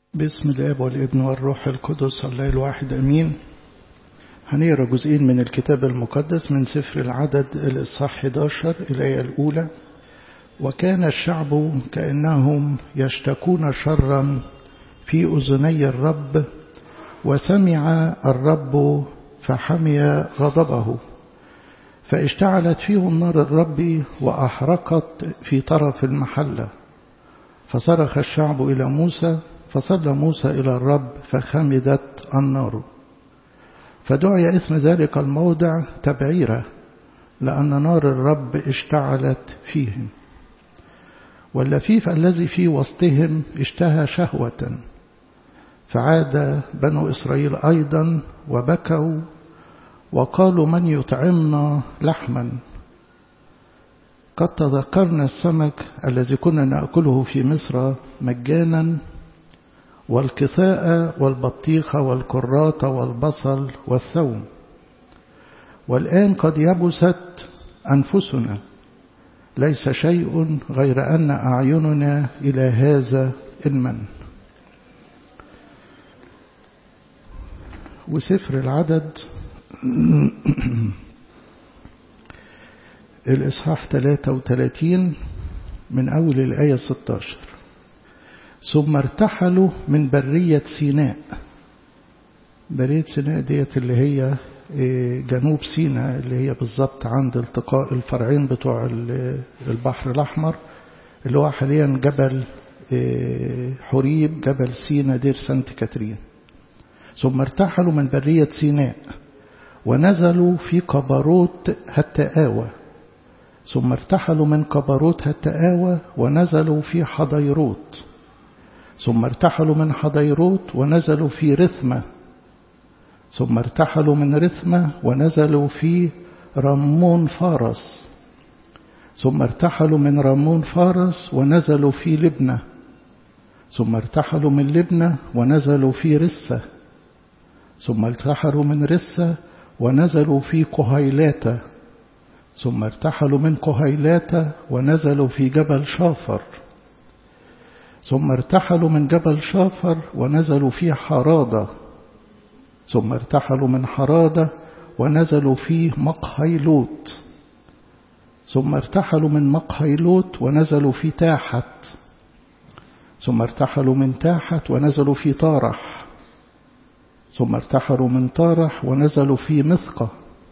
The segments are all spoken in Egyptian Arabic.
باسم الاب والابن والروح القدس الله الواحد امين هنقرا جزئين من الكتاب المقدس من سفر العدد الاصحاح 11 الايه الاولى وكان الشعب كانهم يشتكون شرا في اذني الرب وسمع الرب فحمي غضبه فاشتعلت فيهم نار الرب واحرقت في طرف المحله فصرخ الشعب الى موسى فصلى موسى إلى الرب فخمدت النار فدعي اسم ذلك الموضع تبعيرة لأن نار الرب اشتعلت فيهم واللفيف الذي في وسطهم اشتهى شهوة فعاد بنو إسرائيل أيضا وبكوا وقالوا من يطعمنا لحما قد تذكرنا السمك الذي كنا نأكله في مصر مجانا والكثاء والبطيخ والكرات والبصل والثوم والآن قد يبست أنفسنا ليس شيء غير أن أعيننا إلى هذا المن وسفر العدد الإصحاح 33 من أول الآية 16 ثم ارتحلوا من برية سيناء برية سيناء ديت اللي هي جنوب سيناء اللي هي بالظبط عند التقاء الفرعين بتوع البحر الأحمر اللي هو حاليا جبل حريب جبل سينا دير سانت كاترين ثم ارتحلوا من برية سيناء ونزلوا في قبروت هتآوى ثم ارتحلوا من قبروت هتآوى ونزلوا في حضيروت ثم ارتحلوا من حضيروت ونزلوا في رثمة ثم ارتحلوا من رثمة ونزلوا في رمون فارس ثم ارتحلوا من رمون فارس ونزلوا في لبنة ثم ارتحلوا من لبنة ونزلوا في رسة ثم ارتحلوا من رسة ونزلوا في قهيلاتة ثم ارتحلوا من قهيلاتة ونزلوا في جبل شافر ثم ارتحلوا من جبل شافر ونزلوا في حرادة ثم ارتحلوا من حرادة ونزلوا في مقهيلوت ثم ارتحلوا من مقهيلوت ونزلوا في تاحت ثم ارتحلوا من تاحت ونزلوا في طارح ثم ارتحلوا من طارح ونزلوا في مثقة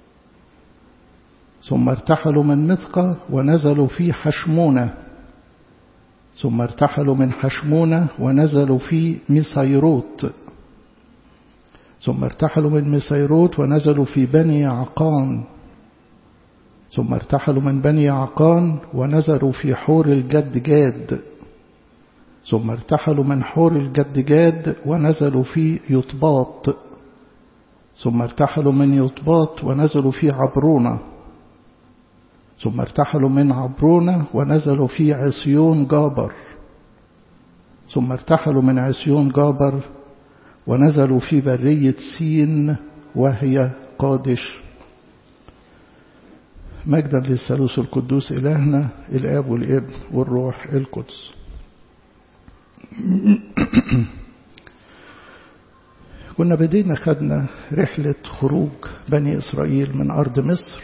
ثم ارتحلوا من مثقة ونزلوا في حشمونة ثم ارتحلوا من حشمونة ونزلوا في مصيروت ثم ارتحلوا من مصيروت ونزلوا في بني عقان ثم ارتحلوا من بني عقان ونزلوا في حور الجد جاد ثم ارتحلوا من حور الجد جاد ونزلوا في يطباط ثم ارتحلوا من يطباط ونزلوا في عبرونه ثم ارتحلوا من عبرونة ونزلوا في عسيون جابر ثم ارتحلوا من عسيون جابر ونزلوا في برية سين وهي قادش مجدا للثالوث القدوس إلهنا الآب والابن والروح القدس كنا بدينا خدنا رحلة خروج بني إسرائيل من أرض مصر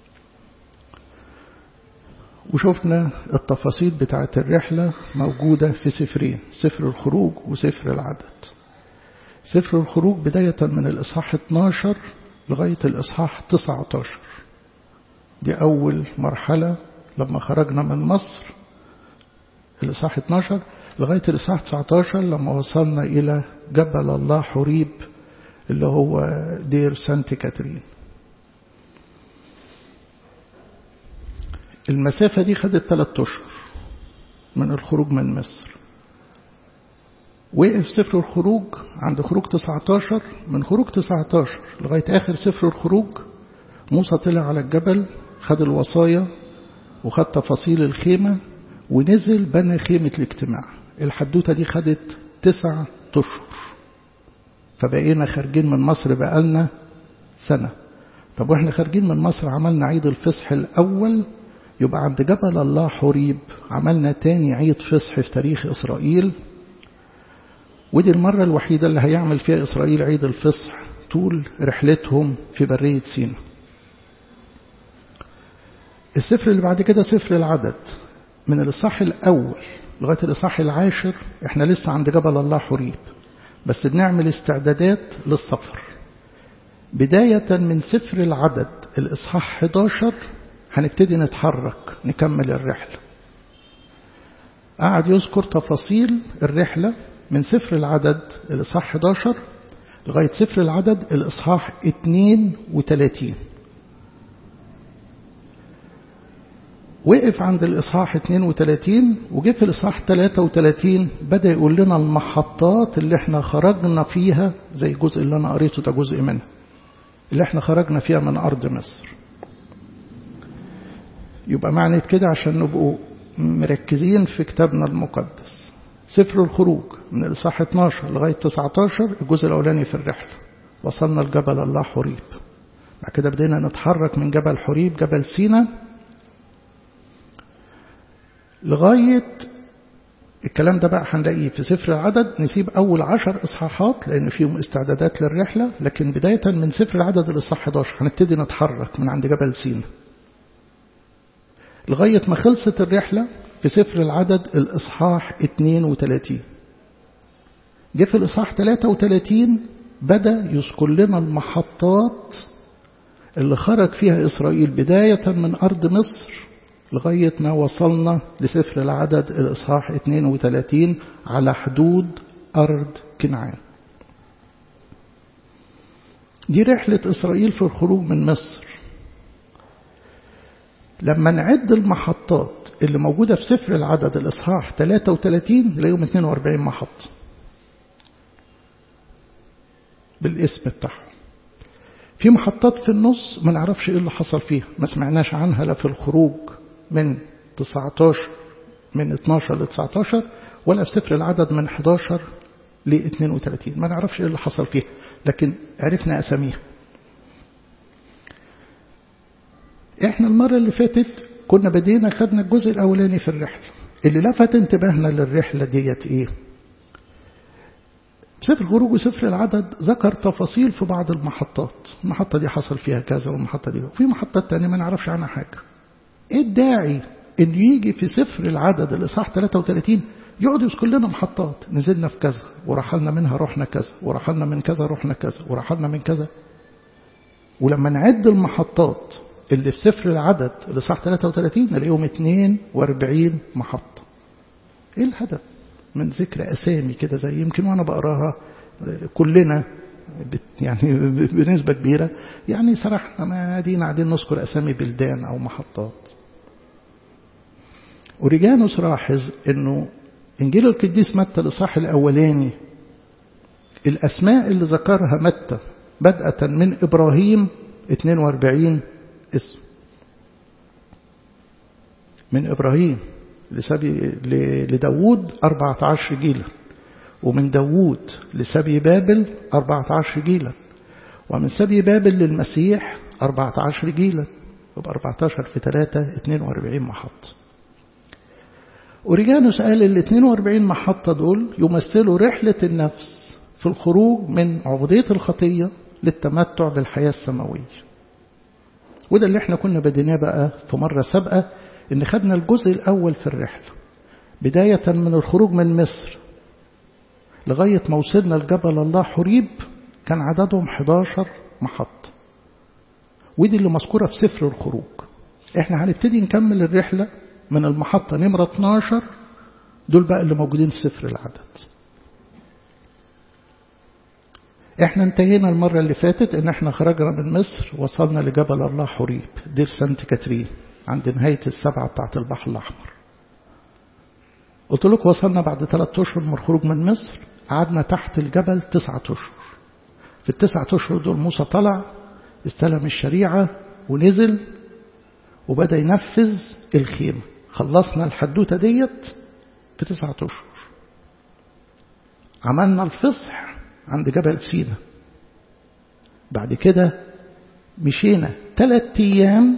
وشفنا التفاصيل بتاعة الرحلة موجودة في سفرين سفر الخروج وسفر العدد سفر الخروج بداية من الإصحاح 12 لغاية الإصحاح 19 دي أول مرحلة لما خرجنا من مصر الإصحاح 12 لغاية الإصحاح 19 لما وصلنا إلى جبل الله حريب اللي هو دير سانت كاترين المسافة دي خدت ثلاثة أشهر من الخروج من مصر وقف سفر الخروج عند خروج 19 من خروج 19 لغاية آخر سفر الخروج موسى طلع على الجبل خد الوصايا وخد تفاصيل الخيمة ونزل بنى خيمة الاجتماع الحدوتة دي خدت تسع أشهر فبقينا خارجين من مصر بقالنا سنة طب واحنا خارجين من مصر عملنا عيد الفصح الأول يبقى عند جبل الله حريب عملنا تاني عيد فصح في تاريخ إسرائيل ودي المرة الوحيدة اللي هيعمل فيها إسرائيل عيد الفصح طول رحلتهم في برية سينا السفر اللي بعد كده سفر العدد من الإصحاح الأول لغاية الإصحاح العاشر احنا لسه عند جبل الله حريب بس بنعمل استعدادات للسفر بداية من سفر العدد الإصحاح 11 هنبتدي نتحرك نكمل الرحلة قعد يذكر تفاصيل الرحلة من سفر العدد الإصحاح 11 لغاية سفر العدد الإصحاح 32 وقف عند الإصحاح 32 وجه في الإصحاح 33 بدأ يقول لنا المحطات اللي احنا خرجنا فيها زي الجزء اللي أنا قريته ده جزء منها اللي احنا خرجنا فيها من أرض مصر يبقى معنى كده عشان نبقوا مركزين في كتابنا المقدس سفر الخروج من الإصحاح 12 لغاية 19 الجزء الأولاني في الرحلة وصلنا لجبل الله حريب بعد كده بدينا نتحرك من جبل حريب جبل سينا لغاية الكلام ده بقى هنلاقيه في سفر العدد نسيب أول عشر إصحاحات لأن فيهم استعدادات للرحلة لكن بداية من سفر العدد الإصحاح 11 هنبتدي نتحرك من عند جبل سينا لغاية ما خلصت الرحلة في سفر العدد الإصحاح 32 جه في الإصحاح 33 بدأ يذكر لنا المحطات اللي خرج فيها إسرائيل بداية من أرض مصر لغاية ما وصلنا لسفر العدد الإصحاح 32 على حدود أرض كنعان دي رحلة إسرائيل في الخروج من مصر لما نعد المحطات اللي موجودة في سفر العدد الإصحاح 33 نلاقيهم 42 محطة بالاسم بتاعهم في محطات في النص ما نعرفش ايه اللي حصل فيها ما سمعناش عنها لا في الخروج من 19 من 12 ل 19 ولا في سفر العدد من 11 ل 32 ما نعرفش ايه اللي حصل فيها لكن عرفنا اساميها احنا المرة اللي فاتت كنا بدينا خدنا الجزء الاولاني في الرحلة اللي لفت انتباهنا للرحلة ديت ايه سفر الخروج وسفر العدد ذكر تفاصيل في بعض المحطات المحطة دي حصل فيها كذا والمحطة دي وفي محطات تانية ما نعرفش عنها حاجة ايه الداعي انه يجي في سفر العدد الاصحاح 33 يقعد يذكر لنا محطات نزلنا في كذا ورحلنا منها رحنا كذا ورحلنا من كذا رحنا كذا ورحلنا من كذا ولما نعد المحطات اللي في سفر العدد الاصحاح 33 نلاقيهم 42 محطة ايه الهدف من ذكر اسامي كده زي يمكن وانا بقراها كلنا يعني بنسبة كبيرة يعني سرحنا ما قاعدين قاعدين نذكر أسامي بلدان أو محطات أوريجانوس لاحظ أنه إنجيل القديس متى الإصحاح الأولاني الأسماء اللي ذكرها متى بدءة من إبراهيم 42 اسم من إبراهيم لسبي لداود 14 جيلا ومن داوود لسبي بابل 14 جيلا ومن سبي بابل للمسيح 14 جيلا يبقى 14 في 3 42 محطة أوريجانوس قال ال 42 محطة دول يمثلوا رحلة النفس في الخروج من عبودية الخطية للتمتع بالحياة السماوية وده اللي احنا كنا بديناه بقى في مرة سابقة ان خدنا الجزء الأول في الرحلة بداية من الخروج من مصر لغاية ما وصلنا لجبل الله حريب كان عددهم 11 محطة ودي اللي مذكورة في سفر الخروج احنا هنبتدي نكمل الرحلة من المحطة نمرة 12 دول بقى اللي موجودين في سفر العدد احنا انتهينا المرة اللي فاتت ان احنا خرجنا من مصر وصلنا لجبل الله حريب دير سانت كاترين عند نهاية السبعة بتاعت البحر الأحمر قلت لكم وصلنا بعد ثلاثة أشهر من الخروج من مصر قعدنا تحت الجبل تسعة أشهر في التسعة أشهر دول موسى طلع استلم الشريعة ونزل وبدأ ينفذ الخيمة خلصنا الحدوتة ديت في تسعة أشهر عملنا الفصح عند جبل سينا بعد كده مشينا ثلاث أيام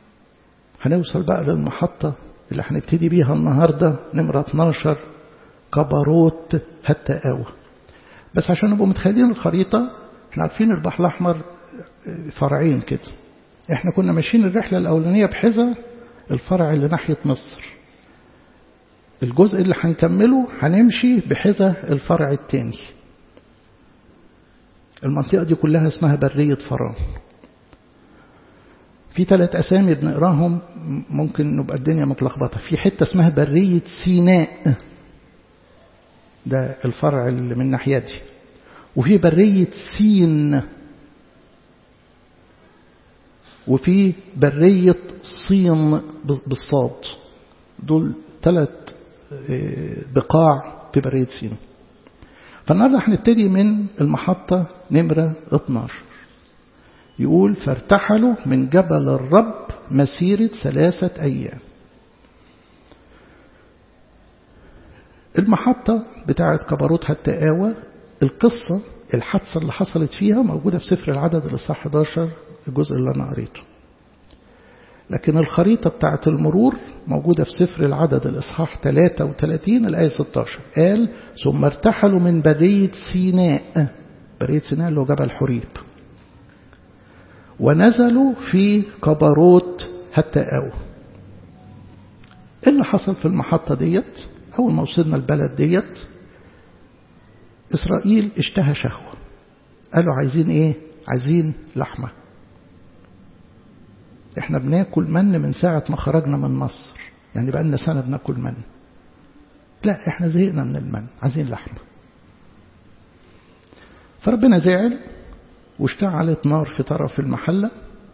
هنوصل بقى للمحطة اللي هنبتدي بيها النهاردة نمرة 12 كبروت حتى آوى بس عشان نبقوا متخيلين الخريطة احنا عارفين البحر الأحمر فرعين كده احنا كنا ماشيين الرحلة الأولانية بحذا الفرع اللي ناحية مصر الجزء اللي هنكمله هنمشي بحذا الفرع الثاني المنطقة دي كلها اسمها برية فران في ثلاث أسامي بنقراهم ممكن نبقى الدنيا متلخبطة في حتة اسمها برية سيناء ده الفرع اللي من ناحيتي وفي برية سين وفي برية صين بالصاد دول ثلاث بقاع في برية سين فالنهارده هنبتدي من المحطة نمرة 12 يقول فارتحلوا من جبل الرب مسيرة ثلاثة أيام المحطة بتاعة كبروت حتى آوى القصة الحادثة اللي حصلت فيها موجودة في سفر العدد الإصحاح 11 الجزء اللي أنا قريته لكن الخريطة بتاعة المرور موجودة في سفر العدد الإصحاح 33 الآية 16 قال ثم ارتحلوا من برية سيناء برية سيناء اللي هو جبل حريب ونزلوا في كبروت حتى آوى اللي حصل في المحطة ديت أول ما وصلنا البلد ديت إسرائيل اشتهى شهوة قالوا عايزين إيه عايزين لحمة احنا بناكل من من ساعة ما خرجنا من مصر يعني بقى لنا سنة بناكل من لا احنا زهقنا من المن عايزين لحمة فربنا زعل واشتعلت نار في طرف المحلة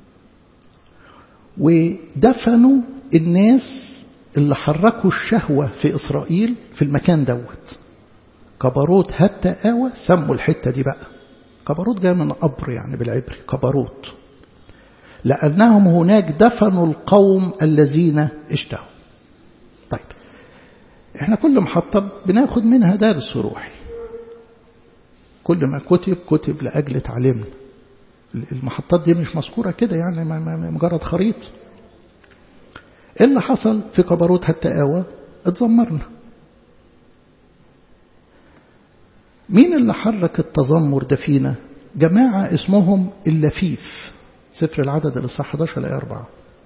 ودفنوا الناس اللي حركوا الشهوة في إسرائيل في المكان دوت كبروت حتى آوى سموا الحتة دي بقى كبروت جاي من قبر يعني بالعبري كبروت لأنهم هناك دفنوا القوم الذين اشتهوا طيب احنا كل محطة بناخد منها درس روحي كل ما كتب كتب لأجل تعليمنا المحطات دي مش مذكورة كده يعني مجرد خريط ايه اللي حصل في كبروت حتى آوى اتذمرنا مين اللي حرك التذمر ده فينا جماعة اسمهم اللفيف سفر العدد الإصحاح 11 الآية 4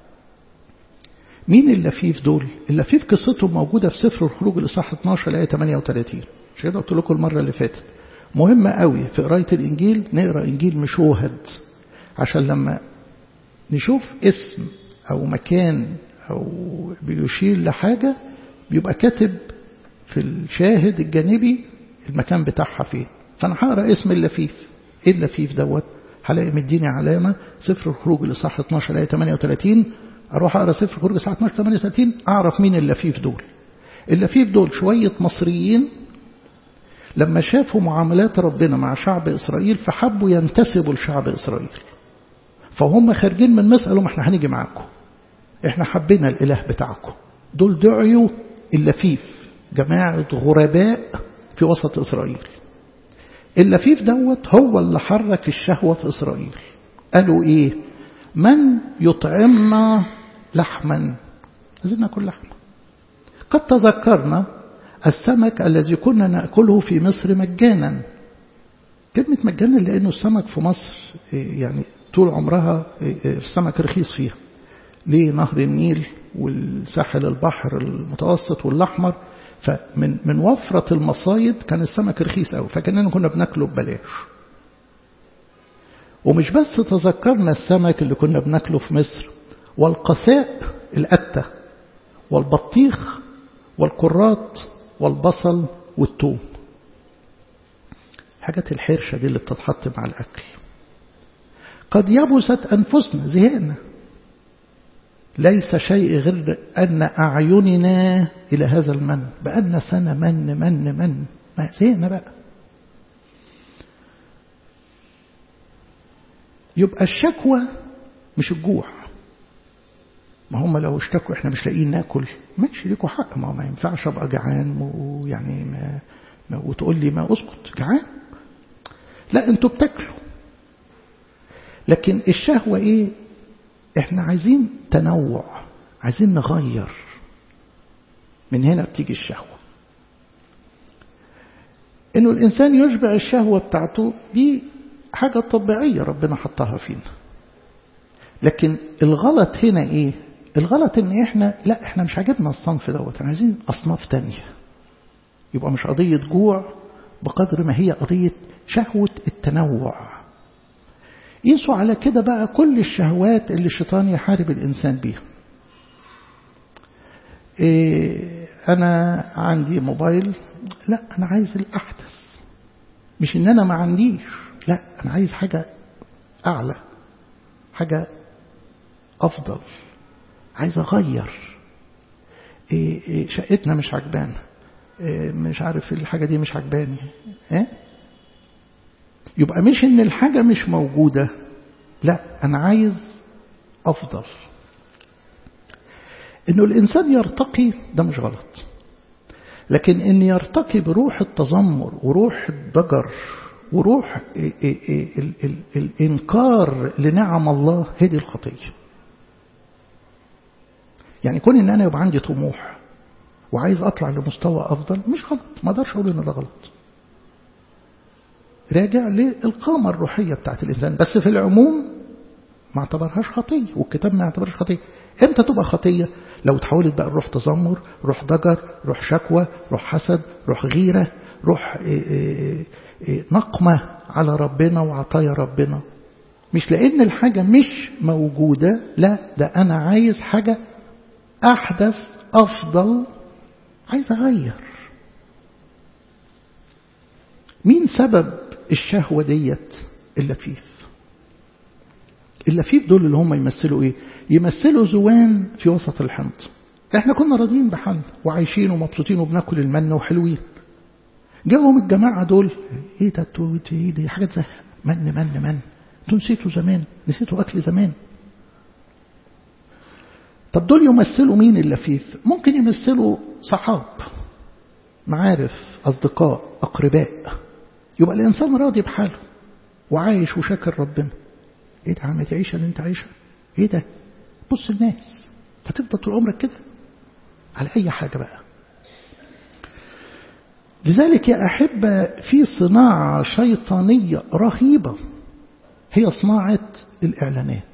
مين اللفيف دول اللفيف قصتهم موجودة في سفر الخروج الإصحاح 12 الآية 38 مش كده قلت لكم المرة اللي فاتت مهمة قوي في قراية الإنجيل نقرأ إنجيل مشوهد عشان لما نشوف اسم أو مكان أو بيشير لحاجة بيبقى كاتب في الشاهد الجانبي المكان بتاعها فين فأنا هقرأ اسم اللفيف إيه اللفيف دوت هلاقي مديني علامة سفر الخروج الإصحاح 12 آية 38 أروح أقرأ سفر الخروج الإصحاح 12 38 أعرف مين اللفيف دول اللفيف دول شوية مصريين لما شافوا معاملات ربنا مع شعب إسرائيل فحبوا ينتسبوا لشعب إسرائيل فهم خارجين من مصر قالوا ما احنا هنيجي معاكم احنا حبينا الإله بتاعكم دول دعيوا اللفيف جماعة غرباء في وسط إسرائيل اللفيف دوت هو اللي حرك الشهوة في إسرائيل قالوا إيه من يطعمنا لحما عايزين ناكل لحمة قد تذكرنا السمك الذي كنا نأكله في مصر مجانا كلمة مجانا لأنه السمك في مصر يعني طول عمرها السمك رخيص فيها ليه نهر النيل والساحل البحر المتوسط والأحمر فمن من وفرة المصايد كان السمك رخيص قوي فكاننا كنا بناكله ببلاش ومش بس تذكرنا السمك اللي كنا بناكله في مصر والقثاء القتة والبطيخ والكرات والبصل والثوم حاجات الحرشة دي اللي بتتحط مع الأكل قد يبست أنفسنا زهقنا ليس شيء غير أن أعيننا إلى هذا المن بقالنا سنة من من من ما زهقنا بقى يبقى الشكوى مش الجوع ما هم لو اشتكوا احنا مش لاقيين ناكل ماشي ليكوا حق ما ما ينفعش ابقى جعان ويعني ما, ما وتقول لي ما اسكت جعان لا انتوا بتاكلوا لكن الشهوة ايه احنا عايزين تنوع عايزين نغير من هنا بتيجي الشهوة انه الانسان يشبع الشهوة بتاعته دي حاجة طبيعية ربنا حطها فينا لكن الغلط هنا ايه الغلط ان احنا لا احنا مش عاجبنا الصنف دوت احنا عايزين اصناف تانية يبقى مش قضية جوع بقدر ما هي قضية شهوة التنوع قيسوا على كده بقى كل الشهوات اللي الشيطان يحارب الإنسان بيها إيه أنا عندي موبايل لا أنا عايز الأحدث مش إن أنا ما عنديش لا أنا عايز حاجة أعلى حاجة أفضل عايز أغير إيه إيه شقتنا مش عجبانا مش عارف الحاجة دي مش عجباني إيه؟ يبقى مش ان الحاجة مش موجودة لا انا عايز افضل انه الانسان يرتقي ده مش غلط لكن ان يرتقي بروح التذمر وروح الضجر وروح ال ال ال الانكار لنعم الله هي دي الخطيه يعني كون ان انا يبقى عندي طموح وعايز اطلع لمستوى افضل مش غلط ما اقدرش اقول ان ده غلط راجع للقامة الروحية بتاعت الإنسان بس في العموم ما اعتبرهاش خطية والكتاب ما اعتبرهاش خطية امتى تبقى خطية لو تحولت بقى روح تذمر روح ضجر روح شكوى روح حسد روح غيرة روح إيه إيه إيه نقمة على ربنا وعطايا ربنا مش لأن الحاجة مش موجودة لا ده أنا عايز حاجة أحدث أفضل عايز أغير مين سبب الشهوة ديت اللفيف اللفيف دول اللي هم يمثلوا ايه يمثلوا زوان في وسط الحنط احنا كنا راضيين بحالنا وعايشين ومبسوطين وبناكل المنة وحلوين جاهم الجماعة دول ايه ده ايه دي حاجة زهق من من من انتوا نسيتوا زمان نسيتوا اكل زمان طب دول يمثلوا مين اللفيف ممكن يمثلوا صحاب معارف أصدقاء أقرباء يبقى الإنسان راضي بحاله وعايش وشاكر ربنا إيه ده عم تعيش اللي أنت عايشها إيه ده بص الناس هتفضل طول عمرك كده على أي حاجة بقى لذلك يا أحبة في صناعة شيطانية رهيبة هي صناعة الإعلانات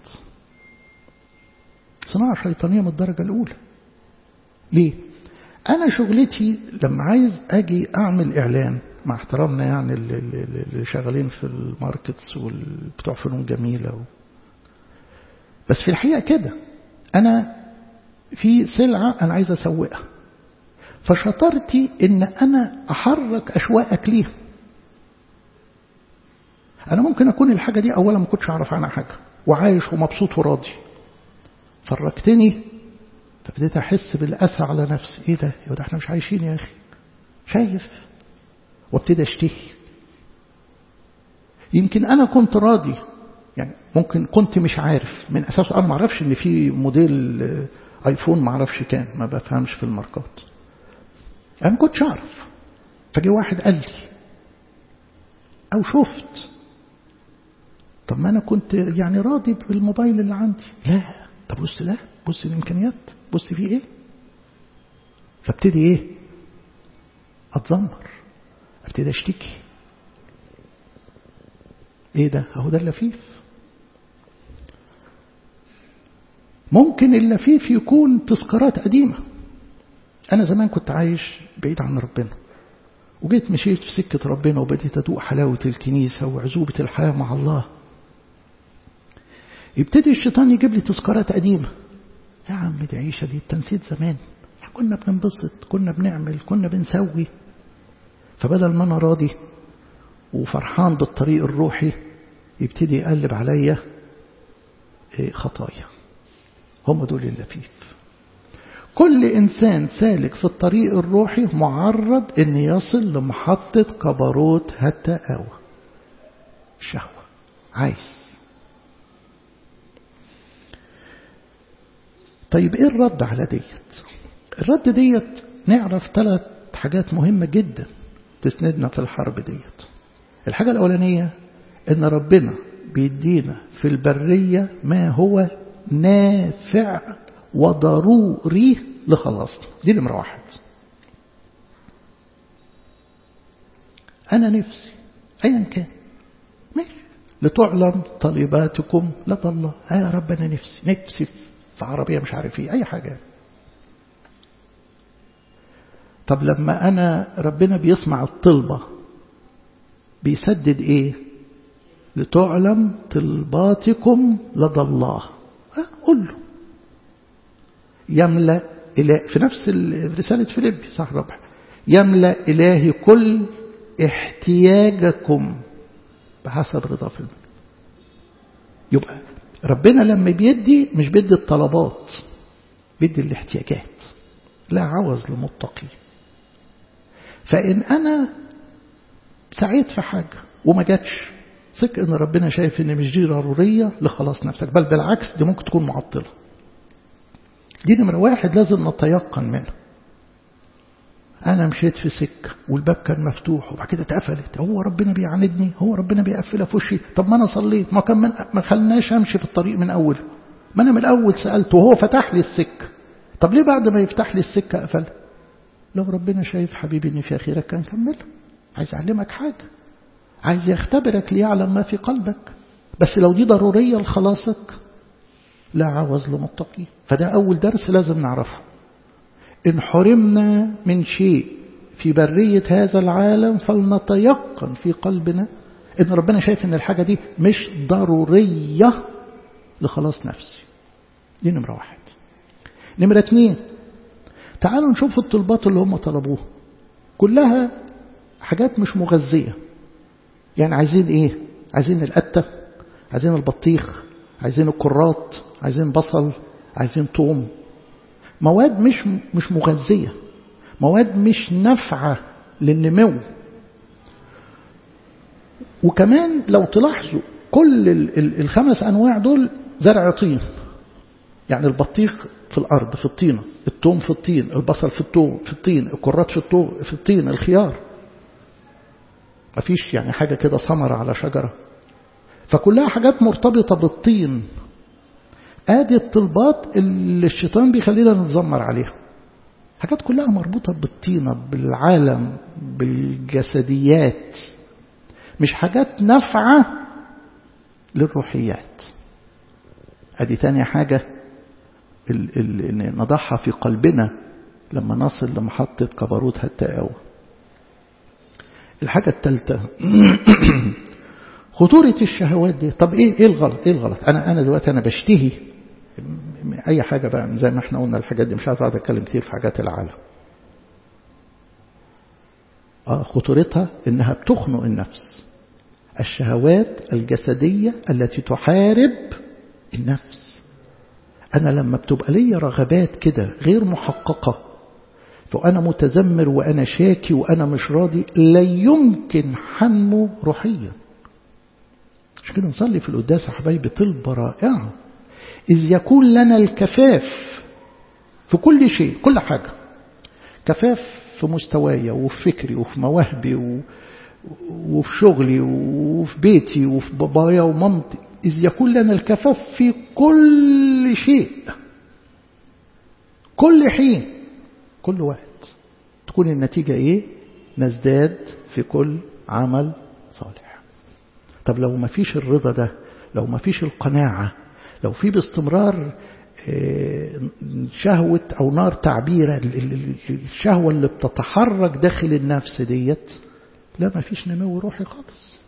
صناعة شيطانية من الدرجة الأولى ليه؟ أنا شغلتي لما عايز أجي أعمل إعلان مع احترامنا يعني اللي شغالين في الماركتس والبتوع فنون جميلة و... بس في الحقيقة كده أنا في سلعة أنا عايز أسوقها فشطرتي إن أنا أحرك أشواقك ليها أنا ممكن أكون الحاجة دي أولا ما كنتش أعرف عنها حاجة وعايش ومبسوط وراضي فرجتني فبديت أحس بالأسى على نفسي إيه ده يا ده احنا مش عايشين يا أخي شايف وابتدي أشتهي يمكن أنا كنت راضي يعني ممكن كنت مش عارف من أساسه أنا ما أعرفش إن في موديل آيفون ما أعرفش كان ما بفهمش في الماركات أنا ما كنتش أعرف فجي واحد قال لي أو شفت طب ما أنا كنت يعني راضي بالموبايل اللي عندي لا طب بص ده بص الإمكانيات بص فيه إيه فابتدي إيه أتذمر ابتدي أشتكي إيه ده أهو ده اللفيف ممكن اللفيف يكون تذكارات قديمة أنا زمان كنت عايش بعيد عن ربنا وجيت مشيت في سكة ربنا وبديت أدوق حلاوة الكنيسة وعزوبة الحياة مع الله يبتدي الشيطان يجيب لي تذكارات قديمة يا عم دي عيشة دي تنسيت زمان كنا بننبسط كنا بنعمل كنا بنسوي فبدل ما أنا راضي وفرحان بالطريق الروحي يبتدي يقلب عليا خطايا هم دول اللفيف كل إنسان سالك في الطريق الروحي معرض أن يصل لمحطة كبروت هتاوى شهوة عايز طيب ايه الرد على ديت الرد ديت نعرف ثلاث حاجات مهمة جدا تسندنا في الحرب ديت الحاجة الأولانية ان ربنا بيدينا في البرية ما هو نافع وضروري لخلاصنا دي نمرة واحد أنا نفسي أيا كان ماشي لتعلم طلباتكم لدى الله آه يا رب أنا نفسي نفسي في عربية مش عارف ايه أي حاجة طب لما أنا ربنا بيسمع الطلبة بيسدد إيه لتعلم طلباتكم لدى الله قل له يملأ إله في نفس رسالة فيليب صح ربح يملأ إلهي كل احتياجكم بحسب رضا في المجد يبقى ربنا لما بيدي مش بيدي الطلبات بيدي الاحتياجات لا عوز لمتقي فإن أنا سعيت في حاجة وما جاتش ثق ان ربنا شايف ان مش دي ضروريه لخلاص نفسك بل بالعكس دي ممكن تكون معطله دي نمرة واحد لازم نتيقن منها أنا مشيت في سكة والباب كان مفتوح وبعد كده اتقفلت هو ربنا بيعاندني هو ربنا بيقفلها في وشي طب ما أنا صليت ما كان من ما خلناش أمشي في الطريق من أوله ما أنا من الأول سألته وهو فتح لي السكة طب ليه بعد ما يفتح لي السكة قفلها لو ربنا شايف حبيبي إن في خيرك كان كملها عايز أعلمك حاجة عايز يختبرك ليعلم ما في قلبك بس لو دي ضرورية لخلاصك لا عوز لمتقي فده أول درس لازم نعرفه إن حرمنا من شيء في برية هذا العالم فلنتيقن في قلبنا إن ربنا شايف إن الحاجة دي مش ضرورية لخلاص نفسي دي نمرة واحد نمرة اتنين تعالوا نشوف الطلبات اللي هم طلبوها كلها حاجات مش مغذية يعني عايزين ايه عايزين القتة عايزين البطيخ عايزين الكرات عايزين بصل عايزين طوم مواد مش مش مغذية مواد مش نافعة للنمو وكمان لو تلاحظوا كل الخمس أنواع دول زرع طين يعني البطيخ في الأرض في الطينة التوم في الطين البصل في التوم في الطين الكرات في التوم في الطين الخيار مفيش يعني حاجة كده ثمرة على شجرة فكلها حاجات مرتبطة بالطين ادي الطلبات اللي الشيطان بيخلينا نتذمر عليها حاجات كلها مربوطة بالطينة بالعالم بالجسديات مش حاجات نافعة للروحيات ادي تاني حاجة اللي نضعها في قلبنا لما نصل لمحطة كبروت هالتقاوى الحاجة الثالثة خطورة الشهوات دي طب ايه ايه الغلط ايه الغلط انا انا دلوقتي انا بشتهي اي حاجة بقى زي ما احنا قلنا الحاجات دي مش عايز اقعد اتكلم كتير في حاجات العالم اه خطورتها انها بتخنق النفس الشهوات الجسدية التي تحارب النفس انا لما بتبقى لي رغبات كده غير محققة فأنا متذمر وأنا شاكي وأنا مش راضي لا يمكن حنمه روحيا مش كده نصلي في القداس يا حبايبي طلبة رائعة إذ يكون لنا الكفاف في كل شيء كل حاجة كفاف في مستواي وفي فكري وفي مواهبي و... وفي شغلي وفي بيتي وفي بابايا ومامتي إذ يكون لنا الكفاف في كل شيء كل حين كل وقت تكون النتيجة إيه نزداد في كل عمل صالح طب لو ما فيش الرضا ده لو ما فيش القناعة لو في باستمرار شهوة أو نار تعبيرة الشهوة اللي بتتحرك داخل النفس ديت لا ما فيش نمو روحي خالص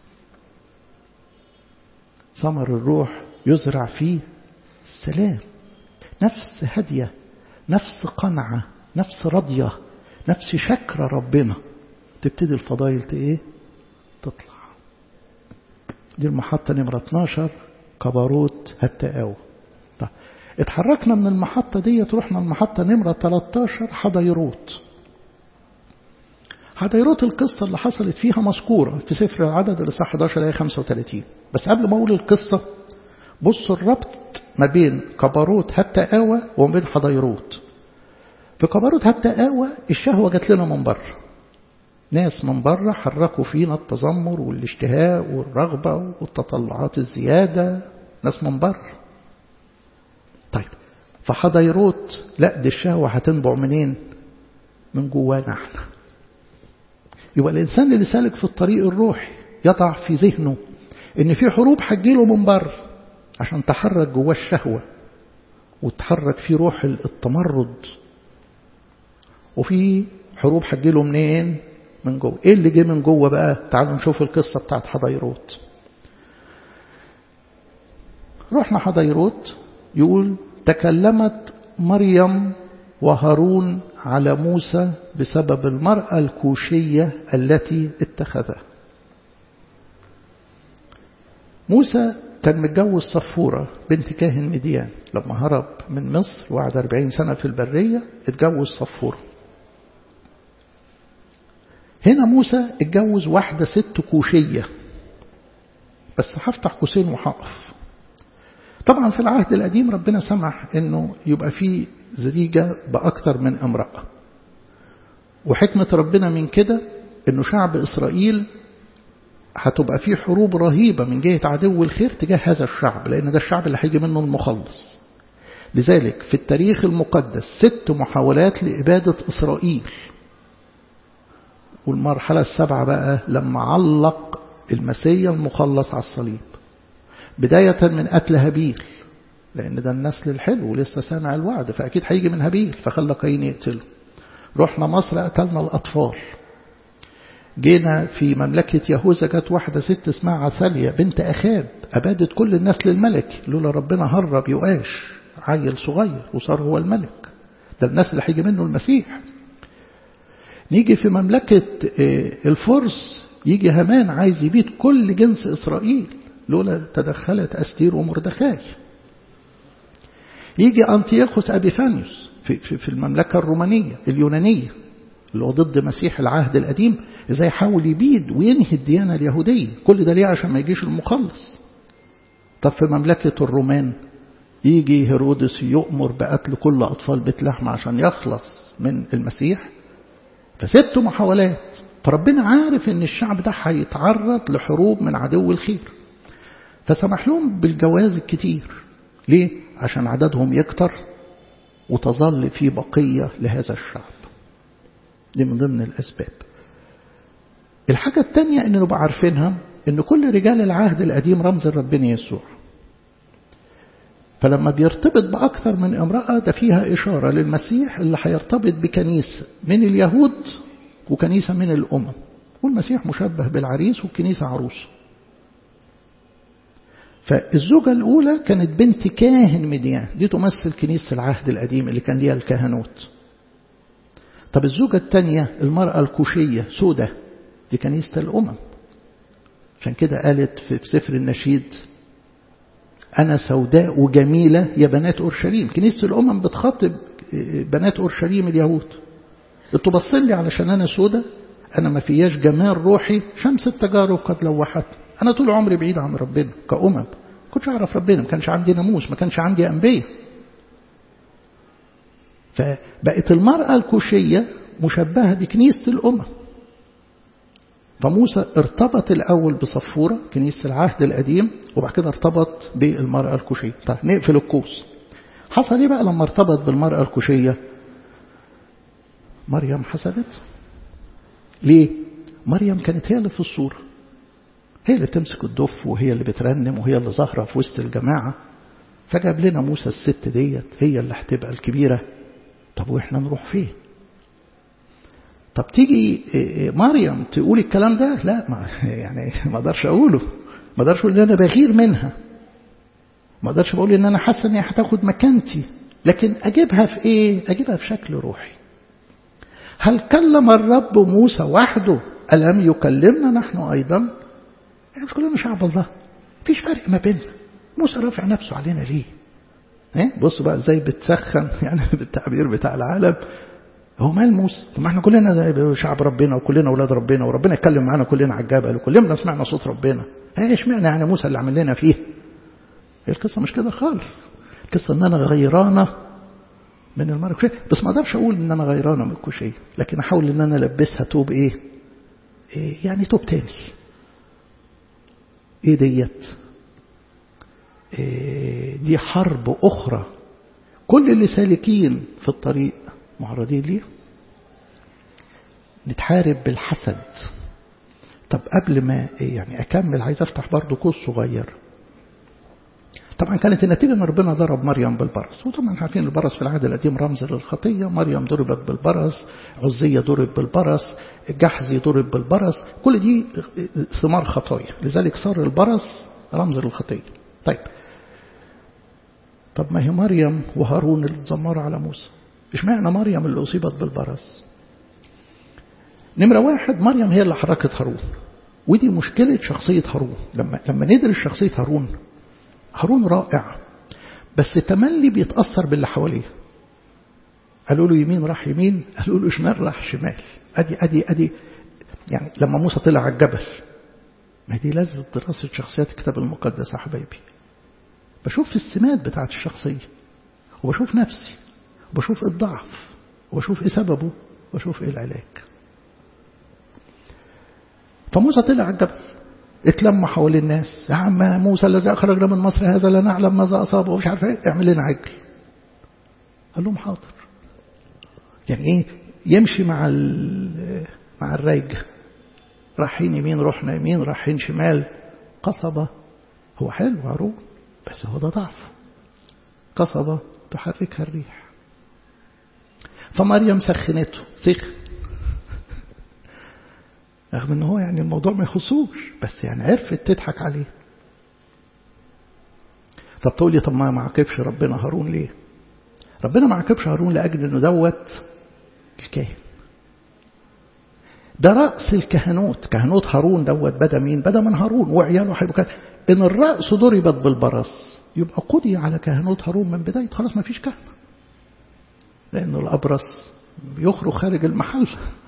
ثمر الروح يزرع فيه السلام نفس هادية نفس قنعة نفس راضية نفس شكر ربنا تبتدي الفضائل ايه تطلع دي المحطة نمرة 12 كباروت هالتقاوى طيب اتحركنا من المحطة دي رحنا المحطة نمرة 13 حضيروت حضيروت القصة اللي حصلت فيها مذكورة في سفر العدد اللي صح 11 آية 35 بس قبل ما أقول القصة بصوا الربط ما بين كباروت هالتقاوى وما بين حضيروت في كباروت هالتقاوى الشهوة جات لنا من بره ناس من بره حركوا فينا التذمر والاشتهاء والرغبة والتطلعات الزيادة ناس من بره طيب فحضيروت لا دي الشهوة هتنبع منين من جوانا احنا يبقى الإنسان اللي سالك في الطريق الروحي يضع في ذهنه إن في حروب هتجيله من بره عشان تحرك جواه الشهوة وتحرك فيه روح التمرد وفي حروب هتجيله منين؟ من جوه ايه اللي جه من جوه بقى تعالوا نشوف القصة بتاعت حضيروت رحنا حضيروت يقول تكلمت مريم وهارون على موسى بسبب المرأة الكوشية التي اتخذها موسى كان متجوز صفورة بنت كاهن مديان لما هرب من مصر وقعد 40 سنة في البرية اتجوز صفورة هنا موسى اتجوز واحدة ست كوشية بس هفتح قوسين وهقف طبعا في العهد القديم ربنا سمح انه يبقى في زريجة بأكثر من امرأة وحكمة ربنا من كده انه شعب اسرائيل هتبقى فيه حروب رهيبة من جهة عدو الخير تجاه هذا الشعب لأن ده الشعب اللي هيجي منه المخلص لذلك في التاريخ المقدس ست محاولات لإبادة إسرائيل والمرحلة السابعة بقى لما علق المسيا المخلص على الصليب بداية من قتل هابيل لأن ده النسل الحلو ولسه سامع الوعد فأكيد هيجي من هابيل فخلى قايين يقتله رحنا مصر قتلنا الأطفال جينا في مملكة يهوذا جت واحدة ست اسمها عثالية بنت أخاب أبادت كل النسل الملكي لولا ربنا هرب يؤاش عيل صغير وصار هو الملك ده النسل اللي هيجي منه المسيح نيجي في مملكة الفرس يجي همان عايز يبيد كل جنس إسرائيل لولا تدخلت أستير ومردخاي يجي أنتيوخوس أبيفانيوس في, في, في المملكة الرومانية اليونانية اللي هو ضد مسيح العهد القديم ازاي يحاول يبيد وينهي الديانة اليهودية كل ده ليه عشان ما يجيش المخلص طب في مملكة الرومان يجي هيرودس يؤمر بقتل كل أطفال بيت لحم عشان يخلص من المسيح فست محاولات فربنا عارف ان الشعب ده هيتعرض لحروب من عدو الخير فسمح لهم بالجواز الكتير ليه؟ عشان عددهم يكتر وتظل في بقية لهذا الشعب دي من ضمن الأسباب الحاجة الثانية أن نبقى عارفينها أن كل رجال العهد القديم رمز ربنا يسوع فلما بيرتبط بأكثر من امرأة ده فيها إشارة للمسيح اللي هيرتبط بكنيسة من اليهود وكنيسة من الأمم والمسيح مشبه بالعريس والكنيسة عروسه فالزوجة الأولى كانت بنت كاهن مديان دي تمثل كنيسة العهد القديم اللي كان ليها الكهنوت طب الزوجة الثانية المرأة الكوشية سودة دي كنيسة الأمم عشان كده قالت في سفر النشيد أنا سوداء وجميلة يا بنات أورشليم كنيسة الأمم بتخاطب بنات أورشليم اليهود انتوا باصين لي علشان أنا سودة أنا ما فياش جمال روحي شمس التجارب قد لوحتني أنا طول عمري بعيد عن ربنا كأمم ما كنتش أعرف ربنا ما كانش عندي ناموس ما كانش عندي أنبياء فبقت المرأة الكوشية مشبهة بكنيسة الأمم فموسى ارتبط الأول بصفورة كنيسة العهد القديم وبعد كده ارتبط بالمرأة الكوشية طيب نقفل القوس حصل ايه بقى لما ارتبط بالمرأة الكوشية مريم حسدت ليه مريم كانت هي اللي في الصورة هي اللي بتمسك الدف وهي اللي بترنم وهي اللي ظاهرة في وسط الجماعة فجاب لنا موسى الست ديت هي اللي هتبقى الكبيرة طب واحنا نروح فين طب تيجي مريم تقول الكلام ده لا ما يعني ما اقدرش اقوله ما اقدرش اقول ان انا بغير منها ما اقدرش بقول ان انا حاسه ان هي هتاخد مكانتي لكن اجيبها في ايه اجيبها في شكل روحي هل كلم الرب موسى وحده الم يكلمنا نحن ايضا احنا مش كلنا شعب الله مفيش فرق ما بيننا موسى رافع نفسه علينا ليه ايه بصوا بقى ازاي بتسخن يعني بالتعبير بتاع العالم هو مال موسى طب ما احنا كلنا شعب ربنا وكلنا اولاد ربنا وربنا يتكلم معانا كلنا على الجبل وكلنا سمعنا صوت ربنا ايش معنى يعني موسى اللي عمل لنا فيه القصه مش كده خالص القصه ان انا غيرانه من المرأة الكوشية بس ما اقدرش اقول ان انا غيرانه من الكوشية لكن احاول ان انا البسها توب ايه, إيه يعني توب تاني ايه ديت إيه دي حرب اخرى كل اللي سالكين في الطريق معرضين ليه نتحارب بالحسد طب قبل ما يعني أكمل عايز أفتح برضو قوس صغير طبعا كانت النتيجة أن ربنا ضرب مريم بالبرص وطبعا عارفين البرص في العهد القديم رمز للخطية مريم ضربت بالبرص عزية ضرب بالبرص جحزي ضرب بالبرص كل دي ثمار خطايا لذلك صار البرص رمز للخطية طيب طب ما هي مريم وهارون اللي اتذمروا على موسى اشمعنى مريم اللي أصيبت بالبرص نمرة واحد مريم هي اللي حركت هارون ودي مشكلة شخصية هارون لما لما ندرس شخصية هارون هارون رائع بس تملي بيتأثر باللي حواليه قالوا له يمين راح يمين قالوا له شمال راح شمال أدي أدي أدي يعني لما موسى طلع على الجبل ما دي لازم دراسة شخصيات الكتاب المقدس يا حبايبي بشوف السمات بتاعت الشخصية وبشوف نفسي وبشوف الضعف وبشوف ايه سببه وبشوف ايه العلاج فموسى طلع على الجبل اتلم حول الناس يا عم موسى الذي أخرجنا من مصر هذا لا نعلم ماذا أصابه ومش عارف ايه اعمل لنا عجل قال لهم حاضر يعني ايه يمشي مع مع الريج رايحين يمين رحنا يمين رايحين شمال قصبة هو حلو هارون بس هو ده ضعف قصبة تحركها الريح فمريم سخنته سخن رغم ان هو يعني الموضوع ما يخصوش بس يعني عرفت تضحك عليه طب تقول لي طب ما ما عاقبش ربنا هارون ليه ربنا ما عاقبش هارون لاجل انه دوت الكاهن ده رأس الكهنوت كهنوت هارون دوت بدا مين بدا من هارون وعياله هيبقوا ان الرأس ضربت بالبرص يبقى قضي على كهنوت هارون من بداية خلاص ما فيش كهنة لأن الأبرص يخرج خارج المحل